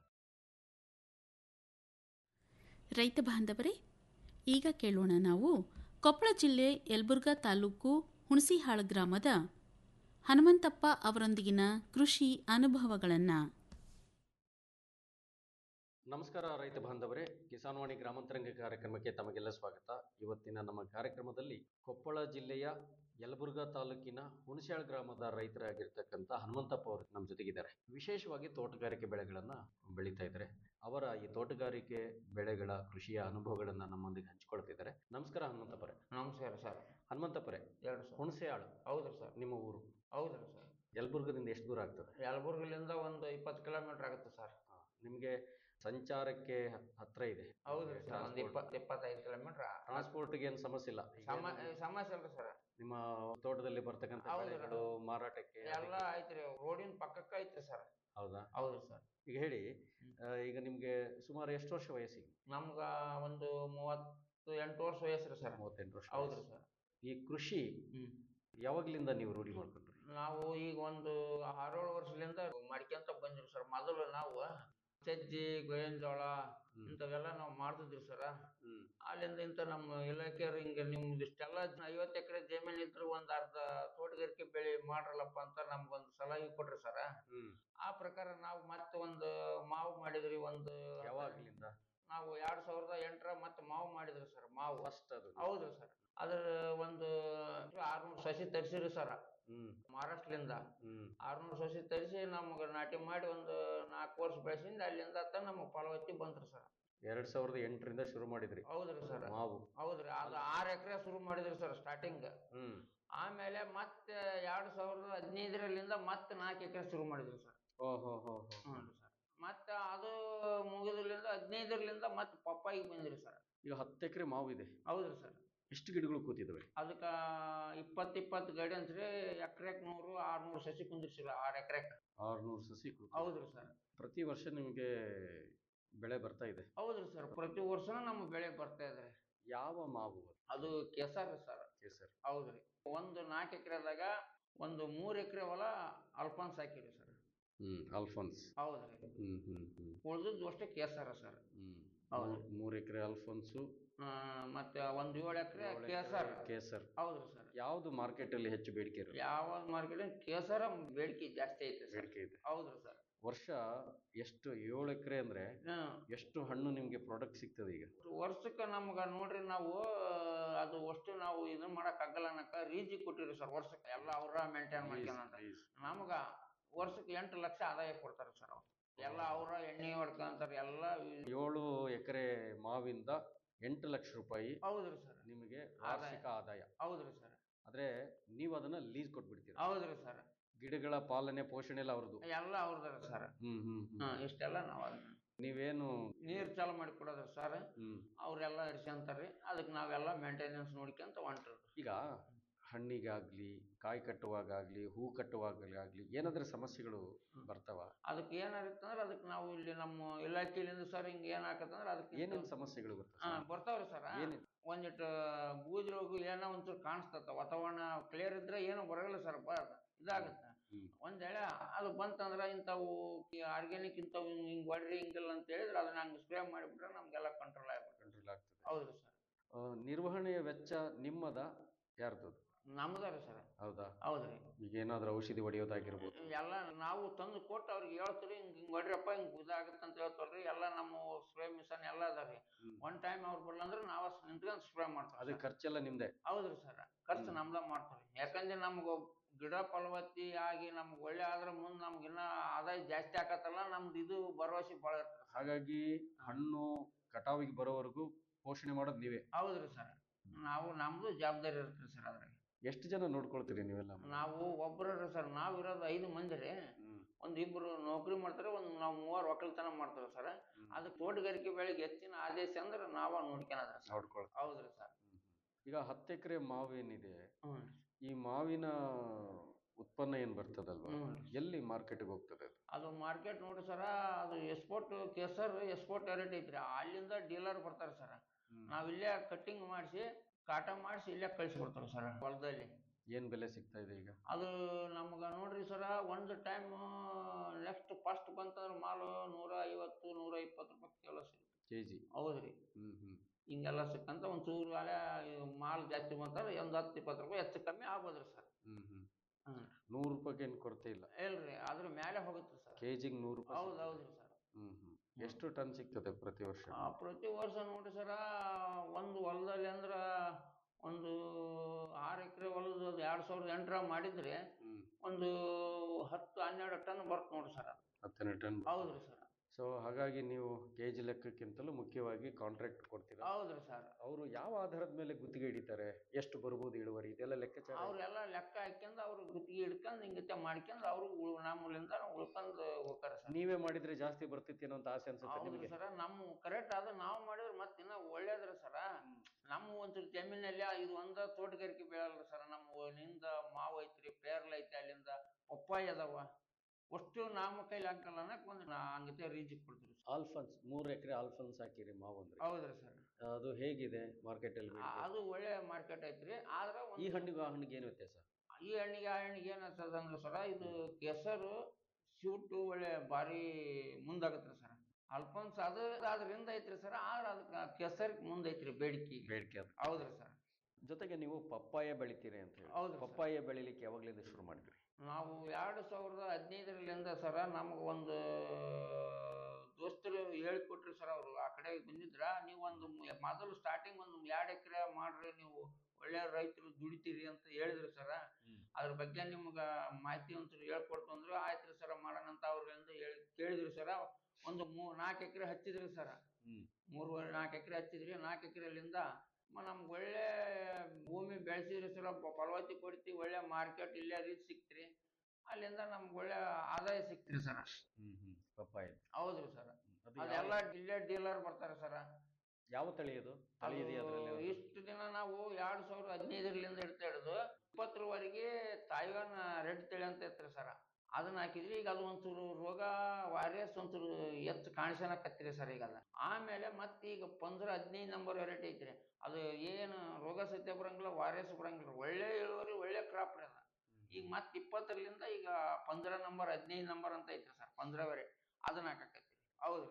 Speaker 8: ರೈತ ಬಾಂಧವರೇ ಈಗ ಕೇಳೋಣ ನಾವು ಕೊಪ್ಪಳ ಜಿಲ್ಲೆ ಯಲಬುರ್ಗಾ ತಾಲೂಕು ಹುಣಸಿಹಾಳ ಗ್ರಾಮದ ಹನುಮಂತಪ್ಪ ಅವರೊಂದಿಗಿನ ಕೃಷಿ ಅನುಭವಗಳನ್ನು
Speaker 1: ನಮಸ್ಕಾರ ರೈತ ಬಾಂಧವರೇ ಕಿಸಾನ್ವಾಣಿ ಗ್ರಾಮಾಂತರಂಗ ಕಾರ್ಯಕ್ರಮಕ್ಕೆ ತಮಗೆಲ್ಲ ಸ್ವಾಗತ ಇವತ್ತಿನ ನಮ್ಮ ಕಾರ್ಯಕ್ರಮದಲ್ಲಿ ಕೊಪ್ಪಳ ಜಿಲ್ಲೆಯ ಯಲಬುರ್ಗಾ ತಾಲೂಕಿನ ಹುಣಸ್ಯಾಳ ಗ್ರಾಮದ ರೈತರಾಗಿರ್ತಕ್ಕಂಥ ಹನುಮಂತಪ್ಪ ಅವರು ನಮ್ಮ ಜೊತೆಗಿದ್ದಾರೆ ವಿಶೇಷವಾಗಿ ತೋಟಗಾರಿಕೆ ಬೆಳೆಗಳನ್ನು ಬೆಳೀತಾ ಇದ್ದಾರೆ ಅವರ ಈ ತೋಟಗಾರಿಕೆ ಬೆಳೆಗಳ ಕೃಷಿಯ ಅನುಭವಗಳನ್ನು ನಮ್ಮೊಂದಿಗೆ ಹಂಚಿಕೊಳ್ತಿದ್ದಾರೆ ನಮಸ್ಕಾರ ಹನುಮಂತಪ್ಪರೇ
Speaker 21: ನಮಸ್ಕಾರ ಸರ್
Speaker 1: ಹನುಮಂತಪ್ಪರೇ
Speaker 21: ಎರಡು ಸರ್
Speaker 1: ಹುಣಸೆಯಾಳು
Speaker 21: ಹೌದ್ರಿ ಸರ್
Speaker 1: ನಿಮ್ಮ ಊರು
Speaker 21: ಹೌದ್ರಿ ಸರ್
Speaker 1: ಯಲಬುರ್ಗದಿಂದ ಎಷ್ಟು ದೂರ ಆಗ್ತದೆ
Speaker 21: ಯಲಬುರ್ಗಲಿಂದ ಒಂದು ಇಪ್ಪತ್ತು ಕಿಲೋಮೀಟರ್ ಆಗುತ್ತೆ ಸರ್
Speaker 1: ನಿಮಗೆ ಸಂಚಾರಕ್ಕೆ ಹತ್ರ ಇದೆ
Speaker 21: ಹೌದ್ರಿ ಸರ್ ಒಂದು ಇಪ್ಪತ್ತು ಇಪ್ಪತ್ತೈದು ಕಿಲೋಮೀಟರ್
Speaker 1: ಟ್ರಾನ್ಸ್ಪೋರ್ಟ್ಗೆ ಏನು ಸಮಸ್ಯೆ ಇಲ್ಲ
Speaker 21: ಸಮ ಸಮಸ್ಯೆ ಅಲ್ರಿ ಸರ್
Speaker 1: ನಿಮ್ಮ ತೋಟದಲ್ಲಿ ಬರ್ತಕ್ಕಂಥ
Speaker 21: ಹೌದ್ರಿ.
Speaker 1: ಬೆಳೆಗಳು ಮಾರಾಟಕ್ಕೆ
Speaker 21: ಎಲ್ಲ ಐತ್ರಿ ರೋಡಿನ ಪಕ್ಕಕ್ಕೆ ಐತ್ರಿ ಸರ್
Speaker 1: ಹೌದಾ
Speaker 21: ಹೌದ್ರಿ ಸರ್
Speaker 1: ಈಗ ಹೇಳಿ ಆ, ಈಗ ನಿಮ್ಗೆ ಸುಮಾರು ಎಷ್ಟು ವರ್ಷ ವಯಸ್ಸಿಗೆ
Speaker 21: ನಮ್ಗ ಒಂದು ಮೂವತ್ತು ಎಂಟು ವರ್ಷ ವಯಸ್ಸು ಸರ್
Speaker 1: ಮೂವತ್ತೆಂಟು ವರ್ಷ
Speaker 21: ಹೌದ್ರಿ
Speaker 1: ವಯಸ್ಸು.
Speaker 21: ಸರ್
Speaker 1: ಈ ಕೃಷಿ ಯಾವಾಗ್ಲಿಂದ ನೀವು ರೂಢಿ ಮಾಡ್ಕೊಂಡ್ರಿ
Speaker 21: ನಾವು ಈಗ ಒಂದು ಆರೇಳು ವರ್ಷದಿಂದ ಮಾಡ್ಕೊಂತ ಬಂದಿರಿ ಸರ್ ಮೊದಲು ನಾವು ಸಜ್ಜಿ ಗೋವಿನ ಜೋಳ ಇಂಥವೆಲ್ಲ ನಾವು ಮಾಡ್ತಿದ್ವಿ ಸರ್ ಅಲ್ಲಿಂದ ಇಂಥ ನಮ್ಮ ಇಲಾಖೆಯವ್ರು ಹಿಂಗೆ ನಿಮ್ದು ಇಷ್ಟೆಲ್ಲ ಐವತ್ತು ಎಕರೆ ಜಮೀನು ಇದ್ರು ಒಂದು ಅರ್ಧ ತೋಟಗಾರಿಕೆ ಬೆಳೆ ಮಾಡ್ರಲ್ಲಪ್ಪ ಅಂತ ನಮ್ಗೊಂದು ಸಲಹೆ ಕೊಟ್ರಿ ಸರ್ ಆ ಪ್ರಕಾರ ನಾವು ಮತ್ತೆ ಒಂದು ಮಾವು ಮಾಡಿದ್ರಿ ಒಂದು
Speaker 1: ಯಾವಾಗ್ಲಿಂದ
Speaker 21: ನಾವು ಎರಡ್ ಸಾವಿರದ ಎಂಟರ ಮತ್ತೆ ಮಾವು ಮಾಡಿದ್ರಿ ಸರ್ ಮಾವು
Speaker 1: ಫಸ್ಟ್ ಅದು
Speaker 21: ಹೌದ್ರಿ ಸರ್ ಅದ್ರ ಒಂದು ಆರ್ನೂರು ಸಸಿ ತರಿಸಿರಿ ಸರ್
Speaker 1: ಹ್ಮ್
Speaker 21: ಮಹಾರಾಷ್ಟ್ರದಿಂದ
Speaker 1: ಹ್ಮ್
Speaker 21: ಆರ್ನೂರು ಸಸಿ ತರಿಸಿ ನಮ್ಗೆ ನಾಟಿ ಮಾಡಿ ಒಂದು ನಾಲ್ಕು ವರ್ಷ ಬೆಳೆಸಿಂದ ಅಲ್ಲಿಂದ ತ ನಮಗೆ ಫಲವತ್ತಿ ಬಂತ್ರಿ ಸರ್
Speaker 1: ಎರಡ್ ಸಾವಿರದ ಎಂಟರಿಂದ ಶುರು ಮಾಡಿದ್ರಿ
Speaker 21: ಹೌದ್ರಿ ಸರ್
Speaker 1: ಮಾವು
Speaker 21: ಹೌದ್ರಿ ಅದು ಆರು ಎಕರೆ ಶುರು ಮಾಡಿದ್ರಿ ಸರ್ ಸ್ಟಾರ್ಟಿಂಗ್
Speaker 1: ಹ್ಮ್
Speaker 21: ಆಮೇಲೆ ಮತ್ತೆ ಎರಡ್ ಸಾವಿರದ ಹದಿನೈದರಲ್ಲಿಂದ ಮತ್ತೆ ನಾಲ್ಕು ಎಕರೆ ಶುರು ಮಾಡಿದ್ರಿ ಸರ್
Speaker 1: ಓ ಹೋ ಹೋ
Speaker 21: ಹ್ಞೂ ಸರ್ ಮತ್ತೆ ಅದು ಮುಗಿದ್ರಲಿಂದ ಹದಿನೈದರಲಿಂದ ಮತ್ತೆ ಪಪ್ಪಾಯಿಗೆ ಬಂದ್ರಿ ಸರ್
Speaker 1: ಈಗ ಹತ್ತು ಎಕರೆ ಮಾವು ಇದೆ
Speaker 21: ಹೌದ್ರಿ ಸರ್
Speaker 1: ಎಷ್ಟು ಗಿಡಗಳು ಕೂತಿದ್ದಾವೆ
Speaker 21: ಅದಕ್ಕೆ ಇಪ್ಪತ್ತು ಇಪ್ಪತ್ತು ಗಾಡಿ ಅಂತ್ರಿ ಎಕರೆಕ್ ನೂರು ಆರ್ನೂರು ಸಸಿ ಕುಂದಿರ್ಸಿಲ್ಲ ಆರು ಎಕರೆಕ್
Speaker 1: ಆರ್ನೂರು ಸಸಿ ಕೂತಿದೆ.
Speaker 21: ಹೌದ್ರಿ ಸರ್
Speaker 1: ಪ್ರತಿ ವರ್ಷ ನಿಮಗೆ ಬೆಳೆ ಬರ್ತಾ ಇದೆ
Speaker 21: ಹೌದ್ರಿ ಸರ್ ಪ್ರತಿ ವರ್ಷನೂ ನಮ್ಮ ಬೆಳೆ ಬರ್ತಾ ಇದ್ರಿ
Speaker 1: ಯಾವ ಮಾವು ಅದು?
Speaker 21: ಅದು ಕೆಸರ್ ಸರ್
Speaker 1: ಕೇಸರ್
Speaker 21: ಹೌದ್ರಿ ಒಂದು ನಾಲ್ಕು ಎಕರೆದಾಗ ಒಂದು ಮೂರು ಎಕರೆ ಹೊಲ ಅಲ್ಫಾನ್ಸ್ ಹಾಕಿರಿ ಸರ್
Speaker 1: ಹ್ಮ್ ಅಲ್ಫೋನ್ಸ್
Speaker 21: ಹೌದ್ರಿ
Speaker 1: ಹ್ಮ್ ಹ್ಮ್ ಹ್ಮ್
Speaker 21: ಉಳ್ದದ್ದು ಅಷ್ಟೇ ಕೇಸರ ಸರ್
Speaker 1: ಹ್ಮ್
Speaker 21: ಹೌದು.
Speaker 1: ಮೂರ್- ಮೂರ್ ಎಕರೆ ಅಲ್ಫೋನ್ಸು
Speaker 21: ಆ, ಮತ್ತೆ ಒಂದು ಏಳು ಎಕರೆ
Speaker 1: ಏಳು ಎಕ್ರೆ
Speaker 21: ಕೇಸರ್
Speaker 1: ಕೇಸರ್
Speaker 21: ಹೌದು ಸರ್
Speaker 1: ಯಾವ್ದು ಮಾರ್ಕೆಟ್ ಅಲ್ಲಿ ಹೆಚ್ಚು ಬೇಡಿಕೆ ಇರೋದು
Speaker 21: ಯಾವ ಮಾರ್ಕೆಟ್ ಕೇಸರ ಬೇಡಿಕೆ ಜಾಸ್ತಿ ಐತೆ ಸರ್
Speaker 1: ಬೇಡಿಕೆ ಇದೆ
Speaker 21: ಹೌದು ಸರ್
Speaker 1: ವರ್ಷ ಎಷ್ಟು ಏಳು ಎಕರೆ ಅಂದ್ರೆ ಎಷ್ಟು ಹಣ್ಣು ನಿಮ್ಗೆ ಪ್ರಾಡಕ್ಟ್ ಸಿಗ್ತದೆ ಈಗ
Speaker 21: ವರ್ಷಕ್ಕೆ ನಮ್ಗೆ ನೋಡ್ರಿ ನಾವು ಅದು ಅಷ್ಟು ನಾವು ಇದನ್ನ ಮಾಡಕ್ ಆಗಲ್ಲ ಅನ್ನಕ ರೀಜಿ ಕೊಟ್ಟಿರಿ ಸರ್ ವರ್ಷಕ್ಕೆ ಎಲ್ಲ ಅವ್ರ ಮೇಂಟೈನ್ ಮಾಡ್ಕೊಂತ ನಮ್ಗ ವರ್ಷಕ್ಕೆ ಎಂಟು ಲಕ್ಷ ಆದಾಯ ಕೊಡ್ತಾರೆ ಸರ್ ಅವ್ರು ಎಲ್ಲ ಅವ್ರ ಎಣ್ಣೆ ಹೊಡ್ಕೊಂತಾರೆ ಎಲ್ಲ
Speaker 1: ಏಳು ಎಕರೆ ಮಾವಿಂದ ಎಂಟು ಲಕ್ಷ ರೂಪಾಯಿ
Speaker 21: ಹೌದ್ರಿ ಸರ್
Speaker 1: ನಿಮಗೆ ವಾರ್ಷಿಕ ಆದಾಯ
Speaker 21: ಹೌದ್ರಿ ಸರ್
Speaker 1: ಆದ್ರೆ ನೀವು ಅದನ್ನ ಲೀಸ್ ಕೊಟ್ಬಿಡ್ತೀರಾ
Speaker 21: ಹೌದ್ರಿ ಸರ್
Speaker 1: ಗಿಡಗಳ ಪಾಲನೆ ಪೋಷಣೆ ಎಲ್ಲ ಅವ್ರದ್ದು
Speaker 21: ಎಲ್ಲ ಅವ್ರದ್ರ ಸರ್
Speaker 1: ಹ್ಮ್ ಹ್ಮ್
Speaker 21: ಹಾ ಇಷ್ಟೆಲ್ಲ ನಾವು ಅದನ್ನ
Speaker 1: ನೀವೇನು
Speaker 21: ನೀರ್ ಚಾಲು ಮಾಡಿ ಕೊಡೋದ್ರ ಸರ್
Speaker 1: ಹ್ಮ್
Speaker 21: ಅವ್ರೆಲ್ಲ ಇರ್ಸ್ಕೊಂತಾರ್ರಿ ಅದಕ್ಕೆ ನಾವೆಲ್ಲ ಮೇಂಟೆನೆನ್ಸ್ ನೋಡ್ಕೊಂತ ಹೊಂಟ್ರಿ
Speaker 1: ಈಗ ಹಣ್ಣಿಗಾಗ್ಲಿ ಕಾಯಿ ಕಟ್ಟುವಾಗಲಿ ಹೂ ಕಟ್ಟುವಾಗಲಿ ಏನಾದ್ರೆ ಸಮಸ್ಯೆಗಳು ಬರ್ತಾವ
Speaker 21: ಅದಕ್ಕೆ ಏನಾಗಿತ್ತಂದ್ರೆ ಅದಕ್ಕೆ ನಾವು ಇಲ್ಲಿ ನಮ್ಮ ಇಲಾಖೆಯಿಂದ ಸರ್ ಹಿಂಗೆ ಏನಾಕತ್ತಂದ್ರೆ ಅದಕ್ಕೆ
Speaker 1: ಏನೇನ್ ಸಮಸ್ಯೆಗಳು ಬರ್ತವೆ
Speaker 21: ಹಾ ಬರ್ತಾವ್ರಿ ಸರ್
Speaker 1: ಏನೇನ್?
Speaker 21: ಒಂದಿಟ್ಟು ಬೂದಿ ರೋಗ ಏನೋ ಒಂಚೂರು ಕಾಣಿಸ್ತತ್ತ ವಾತಾವರಣ ಕ್ಲಿಯರ್ ಇದ್ರೆ ಏನು ಬರಲ್ಲ ಸರ್ ಇದಾಗತ್ತೆ ಒಂದ್ ವೇಳೆ ಅದು ಬಂತಂದ್ರ ಇಂಥವು ಆರ್ಗ್ಯಾನಿಕ್ ಇಂಥವು ಹಿಂಗ್ ಹೊಡ್ರಿ ಹಿಂಗಿಲ್ಲ ಅಂತ ಹೇಳಿದ್ರೆ ಅದನ್ನ ಹಂಗೆ ಸ್ಪ್ರೇ ಮಾಡಿಬಿಟ್ರೆ ನಮ್ಗೆಲ್ಲ ಕಂಟ್ರೋಲ್ ಆಗ್ಬಿಡುತ್ತೆ
Speaker 1: ಕಂಟ್ರೋಲ್ ಆಗ್ತದೆ
Speaker 21: ಹೌದು ಸರ್
Speaker 1: ಆ, ನಿರ್ವಹಣೆಯ ವೆಚ್ಚ ನಿಮ್ಮದ ಯಾರ್ದು
Speaker 21: ನಮ್ದಾರಿ ಸರ್
Speaker 1: ಹೌದಾ
Speaker 21: ಹೌದ್ರಿ
Speaker 1: ಈಗ ಏನಾದ್ರೂ ಔಷಧಿ ಹೊಡೆಯೋದಾಗಿರ್ಬೋದು
Speaker 21: ಎಲ್ಲ ನಾವು ತಂದು ಕೊಟ್ಟು ಅವ್ರಿಗೆ ಹೇಳ್ತೀರಿ ಹಿಂಗ್ ಹಿಂಗ್ ಹೊಡ್ರಿಯಪ್ಪ ಹಿಂಗ್ ಇದಾಗತ್ತೆ ಅಂತ ಹೇಳ್ತಾರ್ರಿ ಎಲ್ಲ ನಮ್ಮ ಸ್ಪ್ರೇ ಮಿಷನ್ ಎಲ್ಲ ಅದಾರಿ ಒನ್ ಟೈಮ್ ಅವ್ರು ಬರ್ಲಂದ್ರೆ ನಾವು ನಿಂತ್ಕೊಂಡು ಸ್ಪ್ರೇ ಮಾಡ್ತೀವಿ
Speaker 1: ಅದು ಖರ್ಚೆಲ್ಲ ನಿಮ್ದೆ
Speaker 21: ಹೌದ್ರಿ ಸರ್ ಖರ್ಚು ನಮ್ದ ಮಾಡ್ತಾರೆ ಯಾಕಂದ್ರೆ ನಮ್ಗೆ ಗಿಡ ಫಲವತ್ತಿ ಆಗಿ ನಮ್ಗೆ ಒಳ್ಳೆ ಆದ್ರೆ ಮುಂದೆ ನಮ್ಗೆ ಇನ್ನ ಆದಾಯ ಜಾಸ್ತಿ ಆಕತ್ತಲ್ಲ ನಮ್ದು ಇದು ಭರವಸೆ ಭಾಳ ಇರ್ತದೆ
Speaker 1: ಹಾಗಾಗಿ ಹಣ್ಣು ಕಟಾವಿಗೆ ಬರೋವರೆಗೂ ಪೋಷಣೆ ಮಾಡೋದು ನೀವೇ
Speaker 21: ಹೌದ್ರಿ ಸರ್ ನಾವು ನಮ್ದು ಜವಾಬ್ದಾರಿ ಇರ್ತದೆ ಸರ್ ಅದ್ರಾಗ
Speaker 1: ಎಷ್ಟು ಜನ ನೋಡ್ಕೊಳ್ತೀರಿ ನೀವೆಲ್ಲ
Speaker 21: ನಾವು ಒಬ್ರ ಸರ್ ನಾವ್ ಇರೋದು ಐದು ಮಂದಿ ರೀ ಒಂದ್ ಇಬ್ರು ನೌಕರಿ ಮಾಡ್ತಾರೆ ಒಂದ್ ನಾವ್ ಮೂವರು ಒಕ್ಕಲ್ತನ ಮಾಡ್ತಾರೆ ಸರ್ ಅದಕ್ಕೆ ತೋಟಗಾರಿಕೆ ಬೆಳೆಗೆ ಹೆಚ್ಚಿನ ಆದೇಶ ಅಂದ್ರೆ ನಾವ ನೋಡ್ಕೊಳದ
Speaker 1: ನೋಡ್ಕೊಳ್
Speaker 21: ಹೌದ್ರಿ ಸರ್
Speaker 1: ಈಗ ಹತ್ತು ಎಕರೆ ಮಾವು ಏನಿದೆ
Speaker 21: ಹ್ಮ್.
Speaker 1: ಈ ಮಾವಿನ ಉತ್ಪನ್ನ ಏನ್ ಬರ್ತದಲ್ವಾ
Speaker 21: ಹ್ಮ್.
Speaker 1: ಎಲ್ಲಿ ಮಾರ್ಕೆಟ್ಗೆ ಹೋಗ್ತದೆ ಅದು
Speaker 21: ಅದು ಮಾರ್ಕೆಟ್ ನೋಡ್ರಿ ಸರ ಅದು ಎಕ್ಸ್ಪೋರ್ಟ್ ಕೇಸರ್ ಎಕ್ಸ್ಪೋರ್ಟ್ ರೇಟ್ ಐತ್ರಿ ಅಲ್ಲಿಂದ ಡೀಲರ್ ಬರ್ತಾರೆ ಸರ್ ನಾವ್ ಇಲ್ಲೇ ಕಟ್ಟಿಂಗ್ ಮಾಡಿಸಿ ಕಾಟ ಮಾಡಿಸಿ ಇಲ್ಲೇ ಕಳಿಸ್ಕೊಡ್ತಾರೆ ಸರ್ ಹೊಲದಲ್ಲಿ
Speaker 1: ಏನ್ ಬೆಲೆ ಸಿಗ್ತಾ ಇದೆ ಈಗ
Speaker 21: ಅದು ನಮ್ಗೆ ನೋಡ್ರಿ ಸರ ಒಂದು ಟೈಮ್ ನೆಕ್ಸ್ಟ್ ಫಸ್ಟ್ ಬಂತಂದ್ರೆ ಮಾಲು ನೂರ ಐವತ್ತು ನೂರ ಇಪ್ಪತ್ತು ರೂಪಾಯಿ ಕಿಲೋ ಸಿಗುತ್ತೆ
Speaker 1: ಕೆಜಿ
Speaker 21: ಹೌದ್ರಿ
Speaker 1: ಹ್ಮ್ ಹ್ಮ್
Speaker 21: ಹಿಂಗೆಲ್ಲ ಸಿಕ್ಕಂತ ಒಂದು ಚೂರು ಅಲೆ ಮಾಲ್ ಜಾಸ್ತಿ ಬಂತಾರೆ ಒಂದು ಹತ್ತು ಇಪ್ಪತ್ತು ರೂಪಾಯಿ ಹೆಚ್ಚು ಕಮ್ಮಿ ಆಗ್ಬೋದ್ರಿ ಸರ್
Speaker 1: ಹ್ಮ್ ಹ್ಮ್
Speaker 21: ಹ್ಮ್.
Speaker 1: ನೂರು ರೂಪಾಯಿಗೆ ಏನು ಕೊರತೆ ಇಲ್ಲ
Speaker 21: ಇಲ್ರಿ ಅದ್ರ ಮೇಲೆ ಹೋಗುತ್ತೆ ಸರ್
Speaker 1: ಕೆಜಿಗೆ ನೂರು ರೂಪಾಯಿ
Speaker 21: ಹೌದು
Speaker 1: ಸಿಗ್ತದೆ.
Speaker 21: ಹೌದ್ರಿ ಸರ್
Speaker 1: ಹ್ಮ್ ಹ್ಮ್ ಎಷ್ಟು ಟನ್ ಸಿಗ್ತದೆ ಪ್ರತಿ ವರ್ಷ
Speaker 21: ಆ, ಪ್ರತಿ ವರ್ಷ ನೋಡ್ರಿ ಸರ ಒಂದು ಹೊಲದಲ್ಲಿ ಅಂದ್ರ ಒಂದು ಆರು ಎಕರೆ ಹೊಲದ ಎರಡು ಸಾವಿರದ ಎಂಟರ ಮಾಡಿದ್ರೆ ಒಂದು ಹತ್ತು ಹನ್ನೆರಡು ಟನ್ ಬರ್ತ ನೋಡ್ರಿ ಸರ್
Speaker 1: ಹತ್ತೆರಡು ಟನ್
Speaker 21: ಹೌದ್ರಿ ಸರ್
Speaker 1: ಸೊ ಹಾಗಾಗಿ ನೀವು ಕೆಜಿ ಲೆಕ್ಕಕ್ಕಿಂತಲೂ ಮುಖ್ಯವಾಗಿ ಕಾಂಟ್ರಾಕ್ಟ್ ಕೊಡ್ತೀರಾ
Speaker 21: ಹೌದ್ರಿ ಸರ್
Speaker 1: ಅವರು ಯಾವ ಆಧಾರದ ಮೇಲೆ ಗುತ್ತಿಗೆ ಹಿಡಿತಾರೆ ಎಷ್ಟು ಬರ್ಬೋದು ಇಳುವರಿ ಇದೆಲ್ಲ ಲೆಕ್ಕಾಚಾರ
Speaker 21: ಅವ್ರೆಲ್ಲ ಲೆಕ್ಕ ಹಾಕ್ಯಂದು ಅವ್ರು ಗುತ್ತಿಗೆ ಹಿಡ್ಕೊಂಡು ಹಿಂಗತೆ ಮಾಡ್ಕೊಂಡು ಅವರು ನಮ್ಮಲ್ಲಿಂದ ಉಳ್ಕೊಂಡು ಹೋಗ್ತಾರೆ ಸರ್
Speaker 1: ನೀವೇ ಮಾಡಿದ್ರೆ ಜಾಸ್ತಿ ಬರ್ತೈತಿ ಅನ್ನೋ ಅಂತ ಆಸೆ ಅನ್ಸುತ್ತೆ
Speaker 21: ಹೌದ್ರಿ
Speaker 1: ನಿಮಗೆ
Speaker 21: ಸರ ನಮ್ಮ ಕರೆಕ್ಟ್ ಅದು ನಾವು ಮಾಡಿದ್ರೆ ಮತ್ತೆ ಇನ್ನ ಒಳ್ಳೇದ್ರಿ ಸರ ನಮ್ಮ ಒಂಚೂರು ಜಮೀನಲ್ಲಿ ಇದು ಒಂದ ತೋಟಗಾರಿಕೆ ಬೆಳೆಯಲ್ರಿ ಸರ ನಮ್ಮ ನಿಂದ ಮಾವು ಐತ್ರಿ ಪೇರ್ಲ ಐತಿ ಅಲ್ಲಿಂದ ಪಪ್ಪಾಯಿ ಅದಾವ ಅಷ್ಟು ನಮ್ಮ ಕೈಲಿ ಹಾಕಲ್ಲ ಅನ್ನಕ್ ಒಂದು ನಾ ಹಂಗತೆ ರೀಜಿಗೆ ಕೊಡ್ತೀವಿ
Speaker 1: ಆಲ್ಫನ್ಸ್ ಮೂರು ಎಕರೆ ಆಲ್ಫನ್ಸ್ ಹಾಕಿರಿ ಮಾವು ಅಂದ್ರೆ
Speaker 21: ಹೌದ್ರಿ ಸರ್
Speaker 1: ಅದು ಹೇಗಿದೆ ಮಾರ್ಕೆಟಲ್ಲಿ ಬೇಡಿಕೆ?
Speaker 21: ಅದು ಒಳ್ಳೆ ಮಾರ್ಕೆಟ್ ಐತ್ರಿ ಆದ್ರೆ
Speaker 1: ಈ
Speaker 21: ಒಂದು
Speaker 1: ಹಣ್ಣಿಗೂ ಆ ಹಣ್ಣಿಗೆ ಏನು ವ್ಯತ್ಯಾಸ
Speaker 21: ಈ ಹಣ್ಣಿಗೆ ಆ ಹಣ್ಣಿಗೆ ಏನಾಗ್ತದ ಅಂದ್ರೆ ಸರ ಇದು ಕೆಸರು ಶೂಟು ಒಳ್ಳೆ ಭಾರಿ ಮುಂದಾಗತ್ರಿ ಸರ್ ಅಲ್ಫೋನ್ಸ್ ಅದು ಅದ್ರಿಂದ ಐತ್ರಿ ಸರ್ ಆದ್ರೆ ಅದಕ್ಕೆ ಕೆಸರ್ ಮುಂದೈತ್ರಿ ಬೇಡಿಕೆ
Speaker 1: ಬೇಡಿಕೆ ಅದು
Speaker 21: ಹೌದ್ರಿ ಸರ್
Speaker 1: ಜೊತೆಗೆ ನೀವು ಪಪ್ಪಾಯ ಬೆಳಿತೀರಿ ಅಂತ ಹೇಳಿ
Speaker 21: ಹೌದು ಸರ್.
Speaker 1: ಪಪ್ಪಾಯ ಬೆಳಿಲಿಕ್ಕೆ ಯಾವಾಗ್ಲಿಂದ ಶುರು ಮಾಡಿದ್ರಿ
Speaker 21: ನಾವು ಎರಡು ಸಾವಿರದ ಹದಿನೈದರಲ್ಲಿಂದ ಸರ ನಮಗೆ ಒಂದು ದೋಸ್ತರು ಹೇಳಿಕೊಟ್ರಿ ಸರ್ ಅವರು ಆ ಕಡೆ ಬಂದಿದ್ರ ನೀವು ಒಂದು ಮ- ಮೊದಲು ಸ್ಟಾರ್ಟಿಂಗ್ ಒಂದು ಎರಡು ಎಕರೆ ಮಾಡ್ರಿ ನೀವು ಒಳ್ಳೆ ರೈತರು ದುಡಿತೀರಿ ಅಂತ ಹೇಳಿದ್ರು ಸರ ಅದ್ರ ಬಗ್ಗೆ ನಿಮ್ಗೆ ಮಾಹಿತಿ ಒಂಚೂರು ಹೇಳ್ಕೊಡ್ತು ಅಂದ್ರೆ ಆಯ್ತು ಸರ ಮಾಡೋಣ ಅಂತ ಅವ್ರಿಂದ ಹೇಳಿ ಕೇಳಿದ್ರು ಸರ ಒಂದು ಮೂ ನಾಲ್ಕು ಎಕರೆ ಹಚ್ಚಿದ್ರಿ ಸರ ಮೂರುವರೆ ನಾಲ್ಕು ಎಕರೆ ಹಚ್ಚಿದ್ರಿ ನಾಲ್ಕು ಎಕರೆಲಿಂದ ನಮ್ಗೆ ಒಳ್ಳೆ ಭೂಮಿ ಬೆಳೆಸಿದ್ರಿ ಸರ ಪ- ಫಲವತ್ತಿ ಕೊಡ್ತೀವಿ ಒಳ್ಳೆ ಮಾರ್ಕೆಟ್ ಇಲ್ಲೇ ರೀತಿ ಸಿಕ್ತ್ರಿ ಅಲ್ಲಿಂದ ನಮ್ಗೆ ಒಳ್ಳೆ ಆದಾಯ ಸಿಕ್ತ್ರಿ ಸರ
Speaker 1: ಹ್ಮ್ ಹ್ಮ್ ಪಪ್ಪಾಯ
Speaker 21: ಹೌದ್ರಿ ಸರ್
Speaker 1: ಅದು
Speaker 21: ಅದೆಲ್ಲ ಇಲ್ಲೇ ಡೀಲರ್ ಬರ್ತಾರೆ ಸರ
Speaker 1: ಯಾವ ತಳಿ ಅದು ತಳಿ ಇದೆಯಾ ಅದರಲ್ಲಿ
Speaker 21: ಇಷ್ಟು ದಿನ ನಾವು ಎರಡ್ ಸಾವಿರದ ಹದಿನೈದರಲ್ಲಿಂದ ಹಿಡ್ತಾ ಹಿಡಿದು ಇಪ್ಪತ್ತರವರೆಗೆ ತಾಯ್ವಾನ್ ರೆಡ್ ತಳಿ ಅಂತ ಇತ್ತು ಸರ ಅದನ್ನ ಹಾಕಿದ್ರಿ ಈಗ ಅದು ಒಂಚೂರು ರೋಗ ವಾರಿಯಸ್ ಒಂಚೂರು ಹೆಚ್ಚು ಕಾಣಿಸನಕತ್ತೀರಿ ಸರ್ ಈಗ ಅದ ಆಮೇಲೆ ಮತ್ತೆ ಈಗ ಪಂದ್ರ ಹದಿನೈದು ನಂಬರ್ ವೆರೈಟಿ ಐತ್ರಿ ಅದು ಏನು ರೋಗ ಸತ್ಯ ಬರಂಗಿಲ್ಲ ವಾರಿಯಸ್ ಬರಂಗಿಲ್ಲ ಒಳ್ಳೆ ಇಳುವರಿ ಒಳ್ಳೆ ಕ್ರಾಪ್ ರೀ ಅದ ಈಗ ಮತ್ತೆ ಇಪ್ಪತ್ತರಲ್ಲಿಂದ ಈಗ ಪಂದ್ರ ನಂಬರ್ ಹದಿನೈದು ನಂಬರ್ ಅಂತ ಐತ್ರಿ ಸರ್ ಪಂದ್ರ ವೆರೈಟಿ ಅದನ್ನ ಹಾಕಕತ್ತೀರಿ ಹೌದ್ರಿ ಸರ್